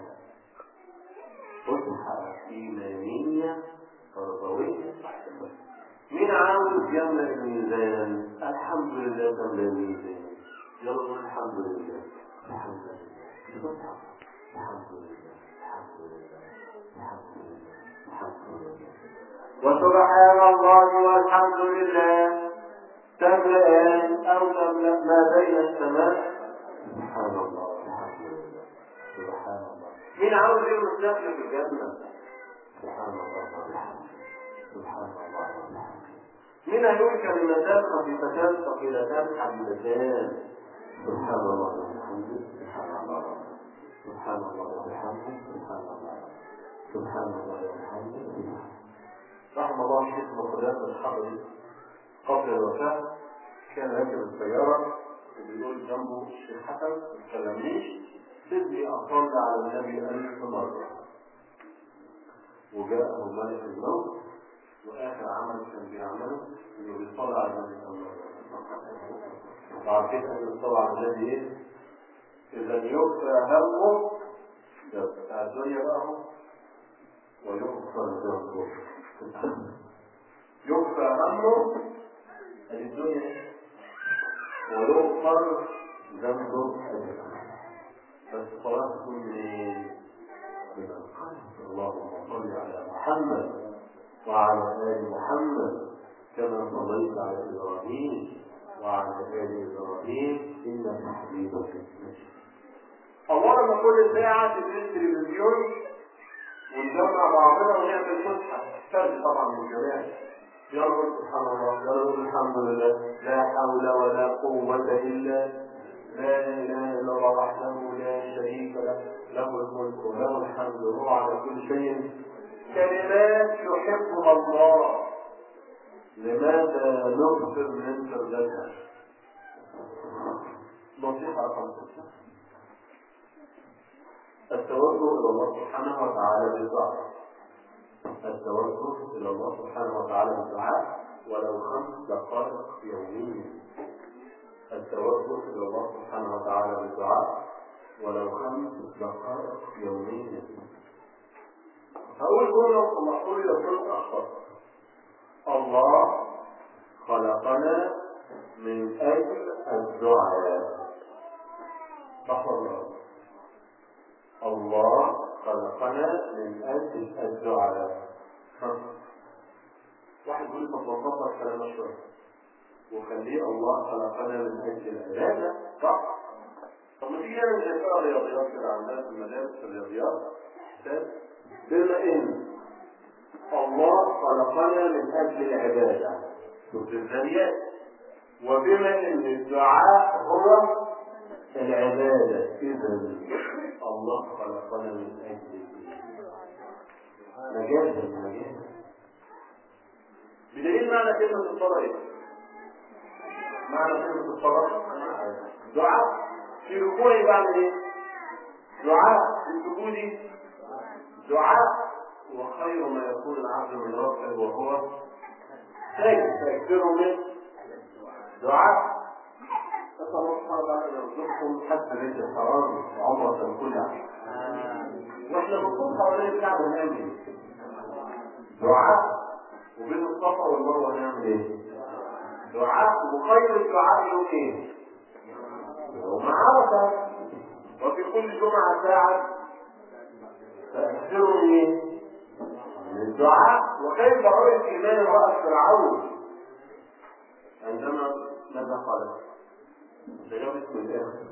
فسحة إيمانية تربوية مين عاوز يملأ الميزان؟ الحمد لله تملأ الميزان يلا نقول الحمد لله الحمد لله فسحة الحمد لله الحمد لله الحمد لله الحمد لله وسبحان الله والحمد لله تملأان أو تملأ ما بين السماء سبحان الله والحمد لله سبحان الله مين عاوز يلبس نفسه في الجنة سبحان الله والحمد سبحان الله والحمد مين هيقول كلمتان خفيفتان ثقيلتان حبيبتان سبحان الله وبحمده سبحان الله سبحان الله وبحمده سبحان الله سبحان الله وبحمده رحم الله شيخ مقدام الحضري قبل الوفاة كان راكب السيارة وبيقول جنبه الشيخ حسن ما تكلمنيش سيبني أصلي على النبي ألف مرة وجاءه ملك الموت واخر عمل كان بيعمله انه بيصلي على النبي صلى الله عليه وسلم بعد كده قال الصلاه على النبي ايه؟ اذا يكفى همه ده بتاع الدنيا بقى اهو ويغفر ذنبه يكفى همه ادي الدنيا ويغفر ذنبه بس صلاه تكون من من القلب اللهم صل على محمد وعلى آل محمد كما صليت على إبراهيم وعلى آل إبراهيم إنك حميد مجيد. أولا كل ساعة تجيب التلفزيون ونجمع بعضنا ونعمل فسحة فرد طبعا من الجميع يلا سبحان الله يلا الحمد لله لا حول ولا قوة إلا لا إله إلا الله وحده لا شريك له له الملك وله الحمد وهو على كل شيء كلمات يحبها الله لماذا نكثر من سردها نصيحة رقم ستة التوجه إلى الله سبحانه وتعالى بالدعاء التوجه إلى الله سبحانه وتعالى بالدعاء ولو خمس دقائق يوميا التوجه إلى الله سبحانه وتعالى بالدعاء ولو خمس دقائق يوميا هقول جملة وصلحوا لي لو أخطأت الله خلقنا من أجل الدعاء صح ولا الله خلقنا من أجل الدعاء واحد يقول طب نظبط كلامنا شوية وخليه الله خلقنا من أجل العبادة صح طب ما تيجي نعمل زي بقى رياضيات كده عندنا في المدارس في الرياضيات حساب بما ان الله خلقنا من اجل العباده شوف الذريات وبما ان الدعاء هو العباده اذا الله خلقنا من اجل مجازا مجازا بدليل معنى كلمه الصلاه ايه؟ معنى كلمه الصلاه دعاء في ركوعي بعمل ايه؟ دعاء في سجودي دعاء وخير ما يكون العبد من ربه وهو ساجد فيكثر من دعاء نسأل الله سبحانه وتعالى أن يرزقكم حتى بيت الحرام عمرة كلها واحنا بنقول حوالين الكعبة نعمل ايه؟ دعاء وبين الصفا والمروة نعمل ايه؟ دعاء وخير الدعاء يوم ايه؟ يوم عرفة وفي كل جمعة ساعة فأكثروا من من الدعاء وكيف رؤية إيمان امرأة فرعون عندما ماذا قالت؟ جاوبت من الآخر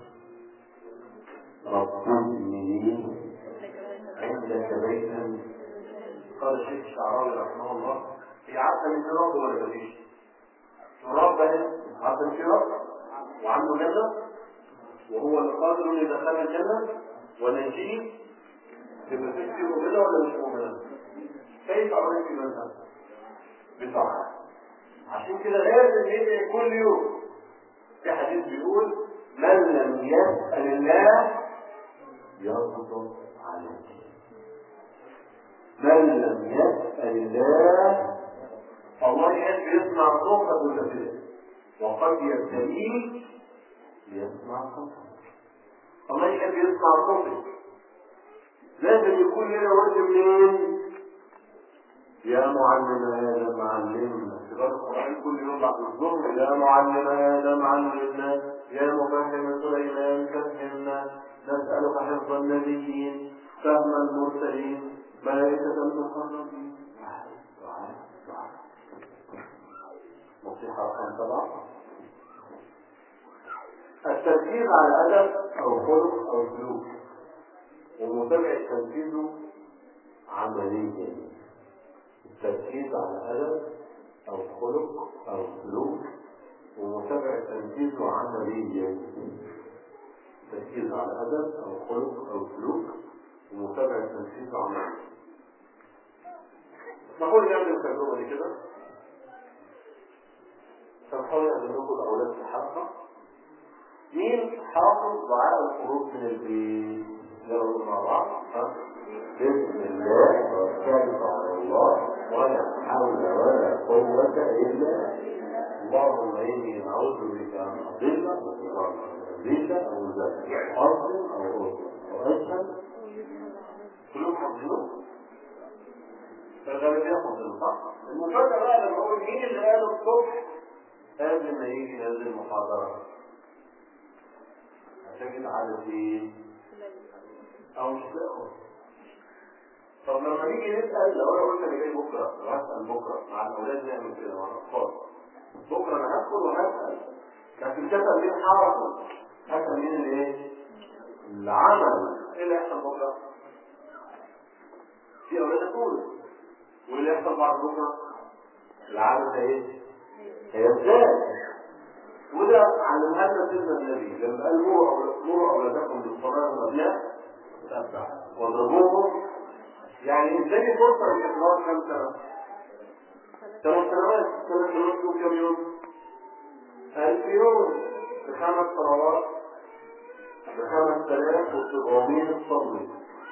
رب ابني عندك بيتا قال الشيخ الشعراوي رحمه الله هي عارفة من رب ولا مفيش؟ رب عارفة من رب وعنده جنة وهو اللي قادر انه يدخل الجنة ونجيه تبقى ستي مؤمنة ولا مش مؤمنة؟ كيف أريد منها؟ بطاعة عشان كده لازم يدعي كل يوم في حديث بيقول من لم يسأل الله يغضب عليه من لم يسأل الله الله يحب يسمع صوتك وانت كده وقد يبتليك ليسمع صوتك الله يحب يسمع صوتك لازم يكون لنا ورد منين؟ يا معلم ادم علمنا تقرا القران كل يوم بعد الظهر يا معلم ادم علمنا يا مفهم سليمان فهمنا نسالك حفظ النبيين فهم المرسلين ملائكه المقربين نصيحة رقم سبعة التركيز على أدب أو خلق أو سلوك ومتابعة تنفيذه عمليا التركيز على أدب أو خلق أو سلوك ومتابعة تنفيذه عمليا التركيز على أدب أو خلق أو سلوك ومتابعة تنفيذه عمليا نقول نعمل التجربة دي كده سنحاول أن نقول الأولاد في حلقة مين حافظ دعاء الخروج من البيت يلا مع بعض ها؟ بسم الله توكلت على الله ولا حول ولا قوة إلا اللهم إني أعوذ بك أن أضل بك أو ذلك أرض أو أرض وأشهد كلهم حافظينه فالغالبية حافظينه صح؟ المفاجأة بقى لما أقول مين اللي قال الصبح قبل ما يجي هذه المحاضرة هتجد عدد ايه؟ أو مش تلاقوا طب لما نيجي نسأل لو أنا قلت أنا جاي بكرة وهسأل بكرة مع الأولاد نعمل كده مع الأطفال بكرة أنا هدخل وهسأل لكن كتب مين حافظ هسأل مين اللي إيه؟ اللي عمل إيه اللي يحصل بكرة؟ في أولاد تقول وإيه اللي يحصل بعد بكرة؟ العادة إيه؟ هي ازاي؟ وده علمها لنا سيدنا النبي لما قال مروا اولادكم بالصلاه والابناء تتبع واضربوهم يعني اداني فرصه للاخلاص كم سنه؟ ثلاث سنوات ثلاث سنوات وكم يوم؟ ألف يوم بخمس صلوات بخمس آلاف وسبعمية صلي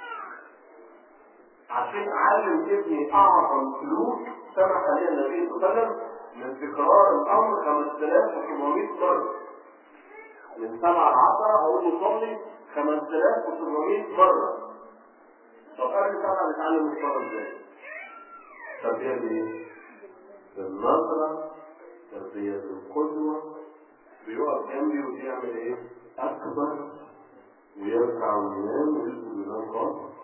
عشان أعلم ابني أعظم سلوك سمح لي النبي صلى الله عليه وسلم من تكرار الامر 5700 مره من 7 ل 10 اقول له صلي 5700 مره طب قبل سبعه نتعلم الصلاه ازاي؟ تربيه بايه؟ بالنظره تربيه بالقدوه بيقف جنبي وبيعمل ايه؟ اكبر ويركع وينام ويسجد وينام خالص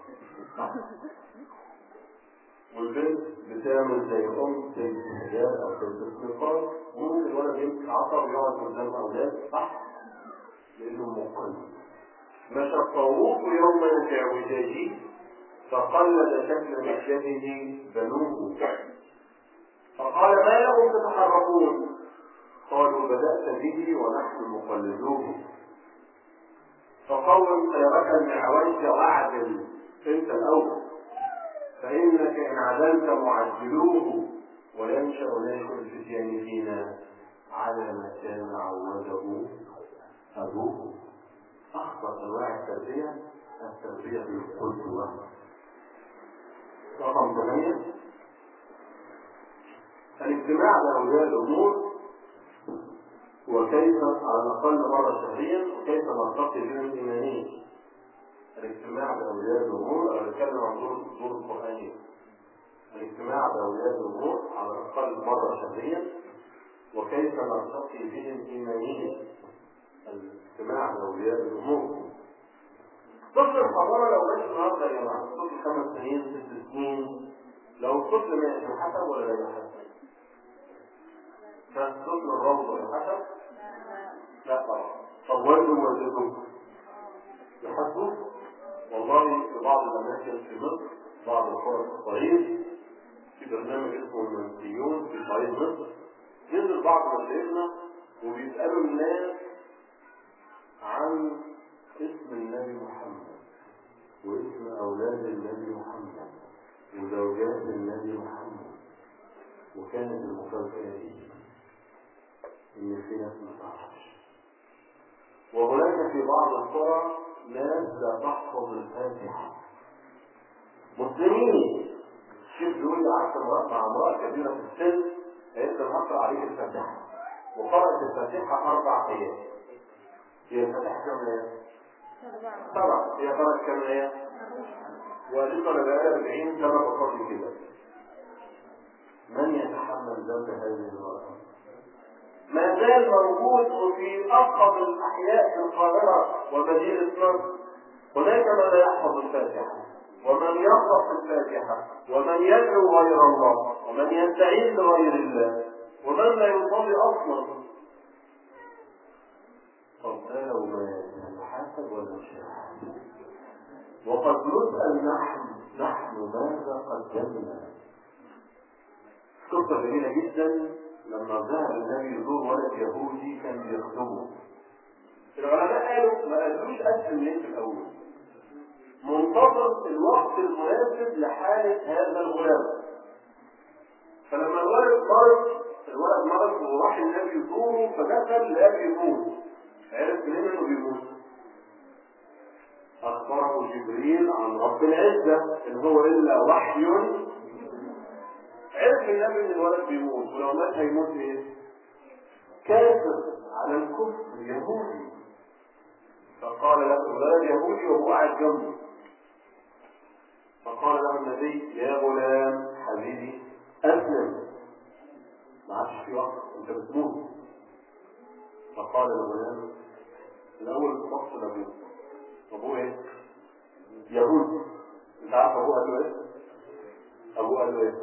والبنت بتعمل زي ام تلبس حجاب او تلبس نقاب وممكن الولد يمسك عصا ويقعد قدام اولاد صح لانه مقل مشى الطاووس يوما في اعوجاجه فقلد شكل مشيته بنوه فقال ما لكم تتحركون قالوا بدأت به ونحن مقلدوه فقوم سيرك المعوج واعدل انت الاول فإنك إن عدلت معجلوه وينشأ ذلك الفتيان فينا على ما كان عوده أبوه أخطر أنواع التربية التربية بالقدوة رقم ثمانية الاجتماع بأولياء الأمور وكيف على الأقل مرة شهريا وكيف نرتقي بهم إيمانيا الاجتماع بأولياء الأمور أنا بتكلم عن دور دور القرآنية الاجتماع بأولياء الأمور على الأقل مرة شهريا وكيف نرتقي بهم إيمانيا الاجتماع بأولياء الأمور طفل الحضارة لو ماشي النهارده يا جماعة طفل خمس سنين ست سنين لو الطفل ماشي يحسب ولا لا يحسب؟ بس طفل الروضة يحسب؟ لا طبعا طب والده ووالدته يحسبوا؟ والله في بعض الأماكن في مصر بعض القرى في الصعيد في برنامج اسمه المنسيون في صعيد مصر نزل بعض مشايخنا وبيسألوا الناس عن اسم النبي محمد واسم أولاد النبي محمد وزوجات النبي محمد وكانت المفاجأة دي إن في ناس ما تعرفش وهناك في بعض القرى ناس لا تحفظ الفاتحة مسلمين الشيخ بيقول لي قعدت مع امرأة كبيرة في السن قالت لي هقرأ عليك الفاتحة وقرأت الفاتحة أربع أيام هي الفاتحة كم آية؟ سبعة هي قرأت كم آية؟ وقالت أنا بقالي 40 سنة بصلي كده من يتحمل ذنب هذه المرأة؟ ما زال موجود في أفضل الأحياء في القاهرة ومدينة مصر هناك من لا يحفظ الفاتحة ومن يقرأ في الفاتحة ومن يدعو غير الله ومن يستعين بغير الله ومن لا يصلي اصلا طب ده لو ما هنحاسب ولا مش هنحاسب وقد نسأل نحن نحن ماذا قدمنا قصة جميلة جدا لما ذهب النبي يزور ولد يهودي كان بيخدمه العلماء قالوا ما قالوش قسم ليه في الاول منتظر الوقت المناسب لحالة هذا الغلام فلما الولد مرض الولد مرض وراح النبي يزوره فدخل لقاه بيموت عرف منين انه بيموت أخبره جبريل عن رب العزة إن هو إلا وحي عرف النبي ان الولد بيموت ولو مات هيموت ايه؟ كافر على الكفر يهودي فقال له الولد يهودي وهو قاعد جنبه فقال له النبي يا غلام حبيبي أسلم ما عادش في وقت أنت بتموت فقال الغلام الأول بص لأبوه أبوه إيه؟ يهودي أنت عارف أبوه قال له إيه؟ أبوه قال له إيه؟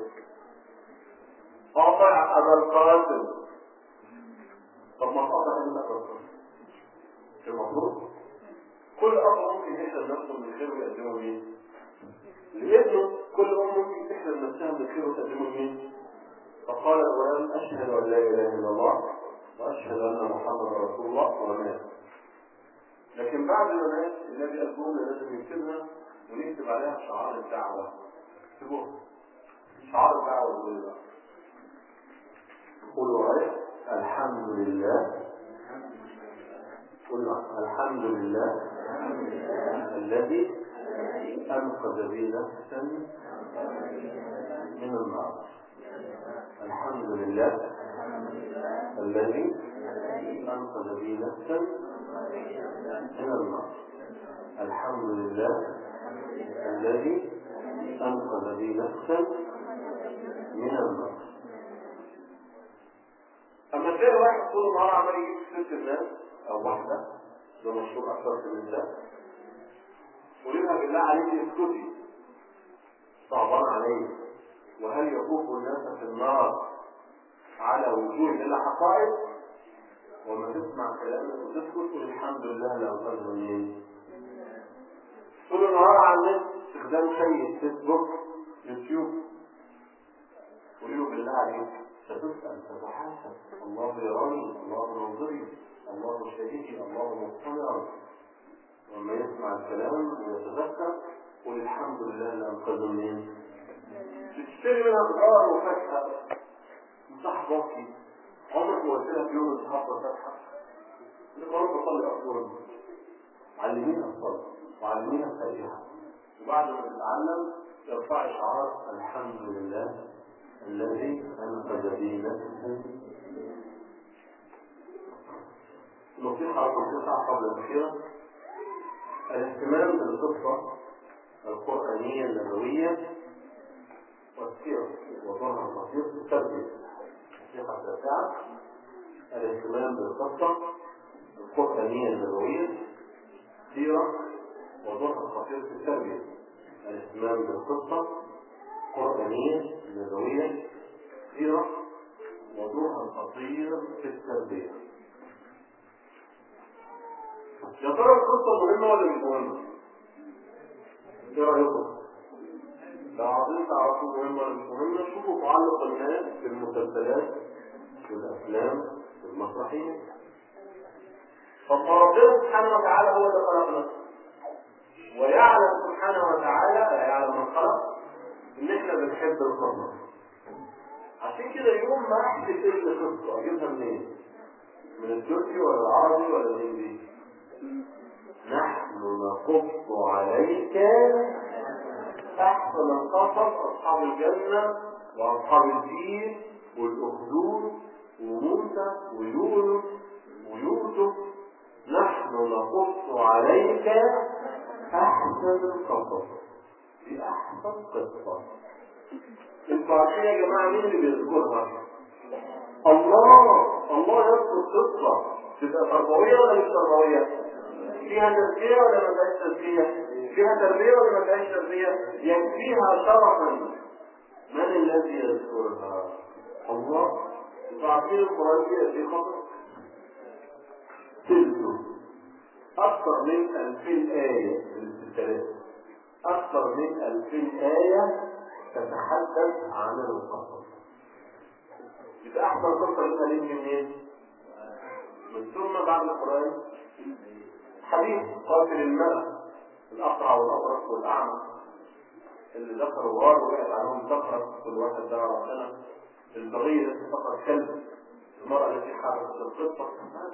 قاطع ابا القاسم طب ما قطع إلا الرسول المفروض كل اب ممكن يحرم نفسه من خير ويقدمه مين؟ لابنه كل أم ممكن تحرم نفسها من خير وتقدمه لمين؟ فقال الغلام أشهد أن لا إله إلا الله وأشهد أن محمدا رسول الله ومات لكن بعد ما مات النبي قال جمله لازم يكتبها ونكتب عليها شعار الدعوه اكتبوها شعار الدعوه يقول بقى قولوا عليه الحمد لله قولوا الحمد لله الذي أنقذ بي نفسا من النار الحمد لله الذي أنقذ بي نفسا من النار الحمد لله الذي أنقذ بي نفسا من النار اما تلاقي واحد طول النهار عمال يجيب في ست الناس او واحده ده مشهور اكثر من ده قولها بالله عليك اسكتي صعبان عليه وهل يطوف الناس في النار على وجوه الا حقائق وما تسمع كلامك وتسكت قول الحمد لله لو أنقذ مني طول النهار على النت استخدام سيء فيسبوك يوتيوب قولوا له بالله عليك ستسأل تتحاسب الله يراني الله ناظري الله شهيدي الله مطلع وما يسمع الكلام ويتذكر قل الحمد لله لا أنقذ مني تشتري منها خضار وفاكهه صاحبتي عمرك ما قلت لها في يوم الصحابة فتحة اللي قررت أصلي أصلا علمينا الصلاة وعلمينا الفاتحة وبعد ما تتعلم ترفع شعار الحمد لله الذي أنقذ بي نفسا نصيحة رقم تسعة قبل الأخيرة الاهتمام بالقصة القرآنية النبوية والسيرة وظهر الخطير في التربية النصيحة التاسعة الاهتمام بالقصة القرآنية النبوية سيرة وظهر خطير في التربية الاهتمام بالقصة القرآنية النبوية سيرة وظهر خطير في التربية يا ترى القصه مهمه ولا مش مهمه؟ ايه رأيكم؟ لو عايزين تعرفوا مهمه ولا مش مهمه شوفوا تعلق الناس في المسلسلات في الأفلام في المسرحيات طب ما ربنا سبحانه وتعالى هو اللي خلقنا ويعلم سبحانه وتعالى لا يعلم من خلق إن إحنا بنحب القصص عشان كده يوم ما أحكي كل قصة أجيبها منين؟ من التركي ولا العربي ولا الهندي؟ نحن نقص عليك احسن القصص اصحاب الجنه وأصحاب الفيل والأخدود وموسى ويونس ويوسف نحن نقص عليك أحسن القصص في أحسن قصة انتوا عارفين يا جماعه مين اللي بيذكرها؟ الله الله يذكر قصة تبقى تربوية ولا مش تربوية؟ فيها تزكية ولا ما فيهاش تزكية؟ فيها تربية ولا ما فيهاش تربية؟ يكفيها شرفا من الذي يذكرها؟ الله انتوا عارفين القرآن فيه قد ايه خطر؟ تلته أكثر من 2000 آية في الاستثناء أكثر من 2000 آية تتحدث عن القصص يبقى أحسن قصة لها ليه منين؟ من ثم بعد القرآن حديث قاتل الملك الأقرع والأبرص والأعمى اللي ذكروا غار وقعت عليهم صخرة كل واحد دعا ربنا البغية التي فقط كلب المرأة التي حاربت القصة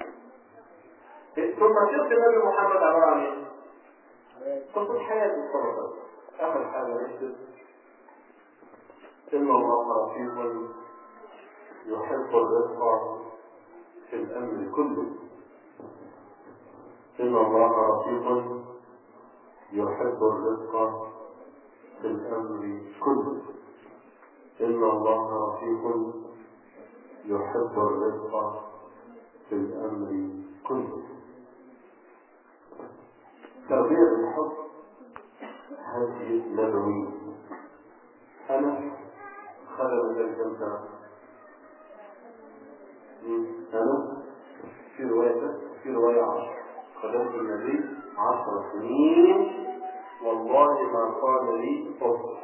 ثم سيرة النبي محمد عبارة عن ايه؟ قصة حياة الصلاة آخر حاجة نكتب إن الله رفيق يحب الرزق في الأمر كله إن الله رفيق يحب الرزق في الأمر كله إن الله رفيق يحب الرزق في الأمر كله تربية بالحب هذه نبوية أنا خلل ذلك كم أنا في رواية في رواية عشر خدمت النبي عشر سنين والله ما قال لي أف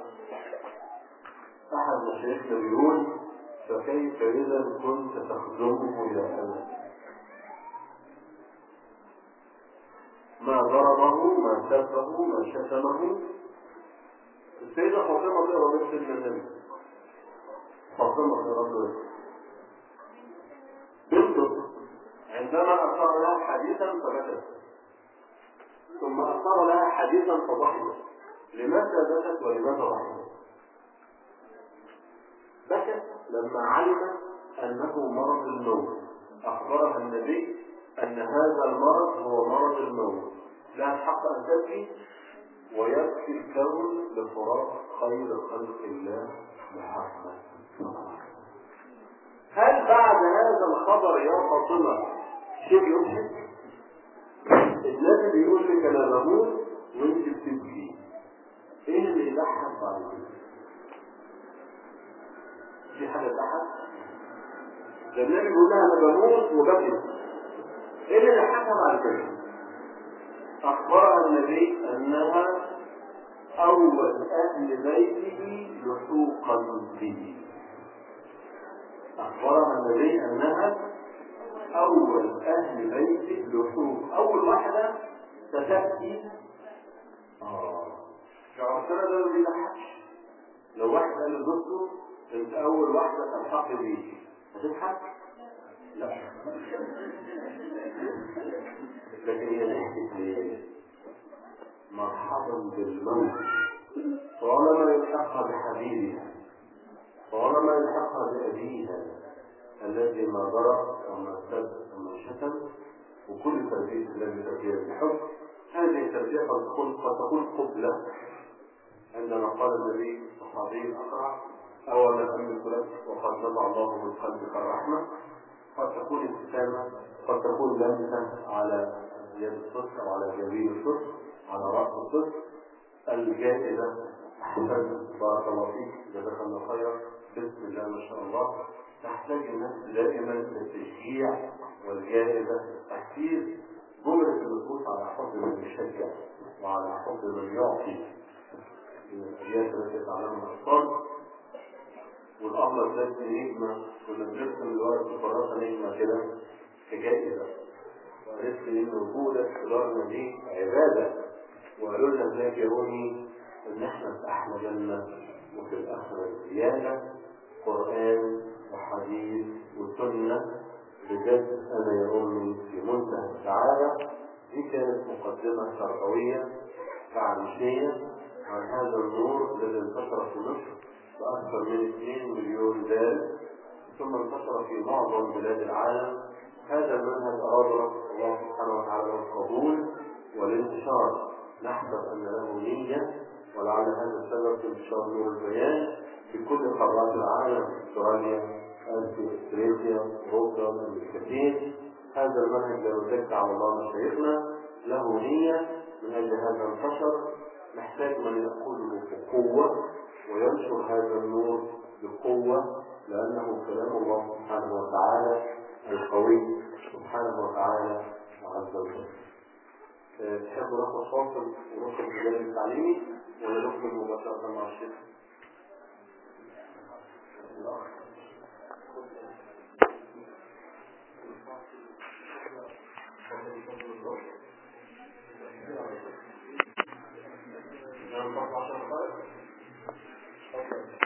أحد مشايخنا بيقول فكيف إذا كنت تخدمه يا أنا ما ضربه ما سبه ما شتمه السيدة فاطمة تقرا بنت النبي فاطمة تقرا بنت بنته عندما أثار لها حديثا فبكت ثم أثار لها حديثا فضحكت لماذا بكت ولماذا ضحكت؟ بكت لما علمت أنه مرض الموت أخبرها النبي أن هذا المرض هو مرض الموت لا حق أن تبكي ويكفي الكون لفراق خير خلق الله محمد هل بعد هذا الخبر يا فاطمة شيء يضحك؟ النبي بيقول لك أنا بموت وأنت بتبكي إيه اللي يضحك بعد كده؟ في حاجة تضحك؟ ده النبي بيقول لها أنا بموت وبكي ايه اللي ضحكها بعد كده؟ اخبرها النبي انها اول اهل بيته لحوقا به اخبرها النبي انها اول اهل بيته لحوق اول واحده ستاتي اه شعرتنا ده ما بيضحكش لو واحد قال لزوجته انت اول واحده تلحقي بيه هتضحك؟ لا لكن هي ضحكت ليه؟ مرحبا بالموت طالما يلحقها بحبيبها طالما يلحقها بأبيها الذي ما ضرب وما سب وما شتم وكل تربية الذي تربية الحب هذه التربية قد تكون قد تكون قبلة عندما قال النبي الصحابي الأقرع أولا أملك لك وقد نزع الله من قلبك الرحمة قد تكون ابتسامة قد تكون لمسة على يد الصدق أو على جبين الصدق على رأس الصدق الجائزة أحسن بارك الله فيك جزاك الله خيرا بسم الله ما شاء الله تحتاج النفس دائما للتشجيع والجائزة التحفيز جملة النصوص على حب من يشجع وعلى حب من يعطي من الأبيات التي تعلمها الأطفال والأبلة ذات نجمة كنا بنرسم الورق الفراسة نجمة كده كجائزة وعرفت إن وجودك في دارنا دي عبادة وقالوا لنا ازيك يا رومي إن إحنا في أحلى جنة وفي الآخرة زيادة قرآن وحديث وسنة بجد أنا يا أمي في منتهى السعادة دي كانت مقدمة تربوية تعريفية عن هذا النور الذي انتشر في مصر بأكثر من 2 مليون دال ثم انتشر في معظم بلاد العالم هذا المنهج أراد الله سبحانه وتعالى القبول والانتشار نحسب أن له نية ولعل هذا السبب في انتشار نور البيان في كل قارات العالم استراليا اسيا افريقيا اوروبا الامريكتين هذا المنهج لو اتكى على الله مشايخنا له نية من اجل هذا انتشر نحتاج من يأخذه بقوة وينشر هذا النور بقوة لأنه كلام الله سبحانه وتعالى القوي سبحانه وتعالى عز وجل. آه، تحبوا ناخد فاصل ونخرج الجانب التعليمي ولا نكمل مباشرة مع الشيخ؟ نعم، فاصل عشر دقائق.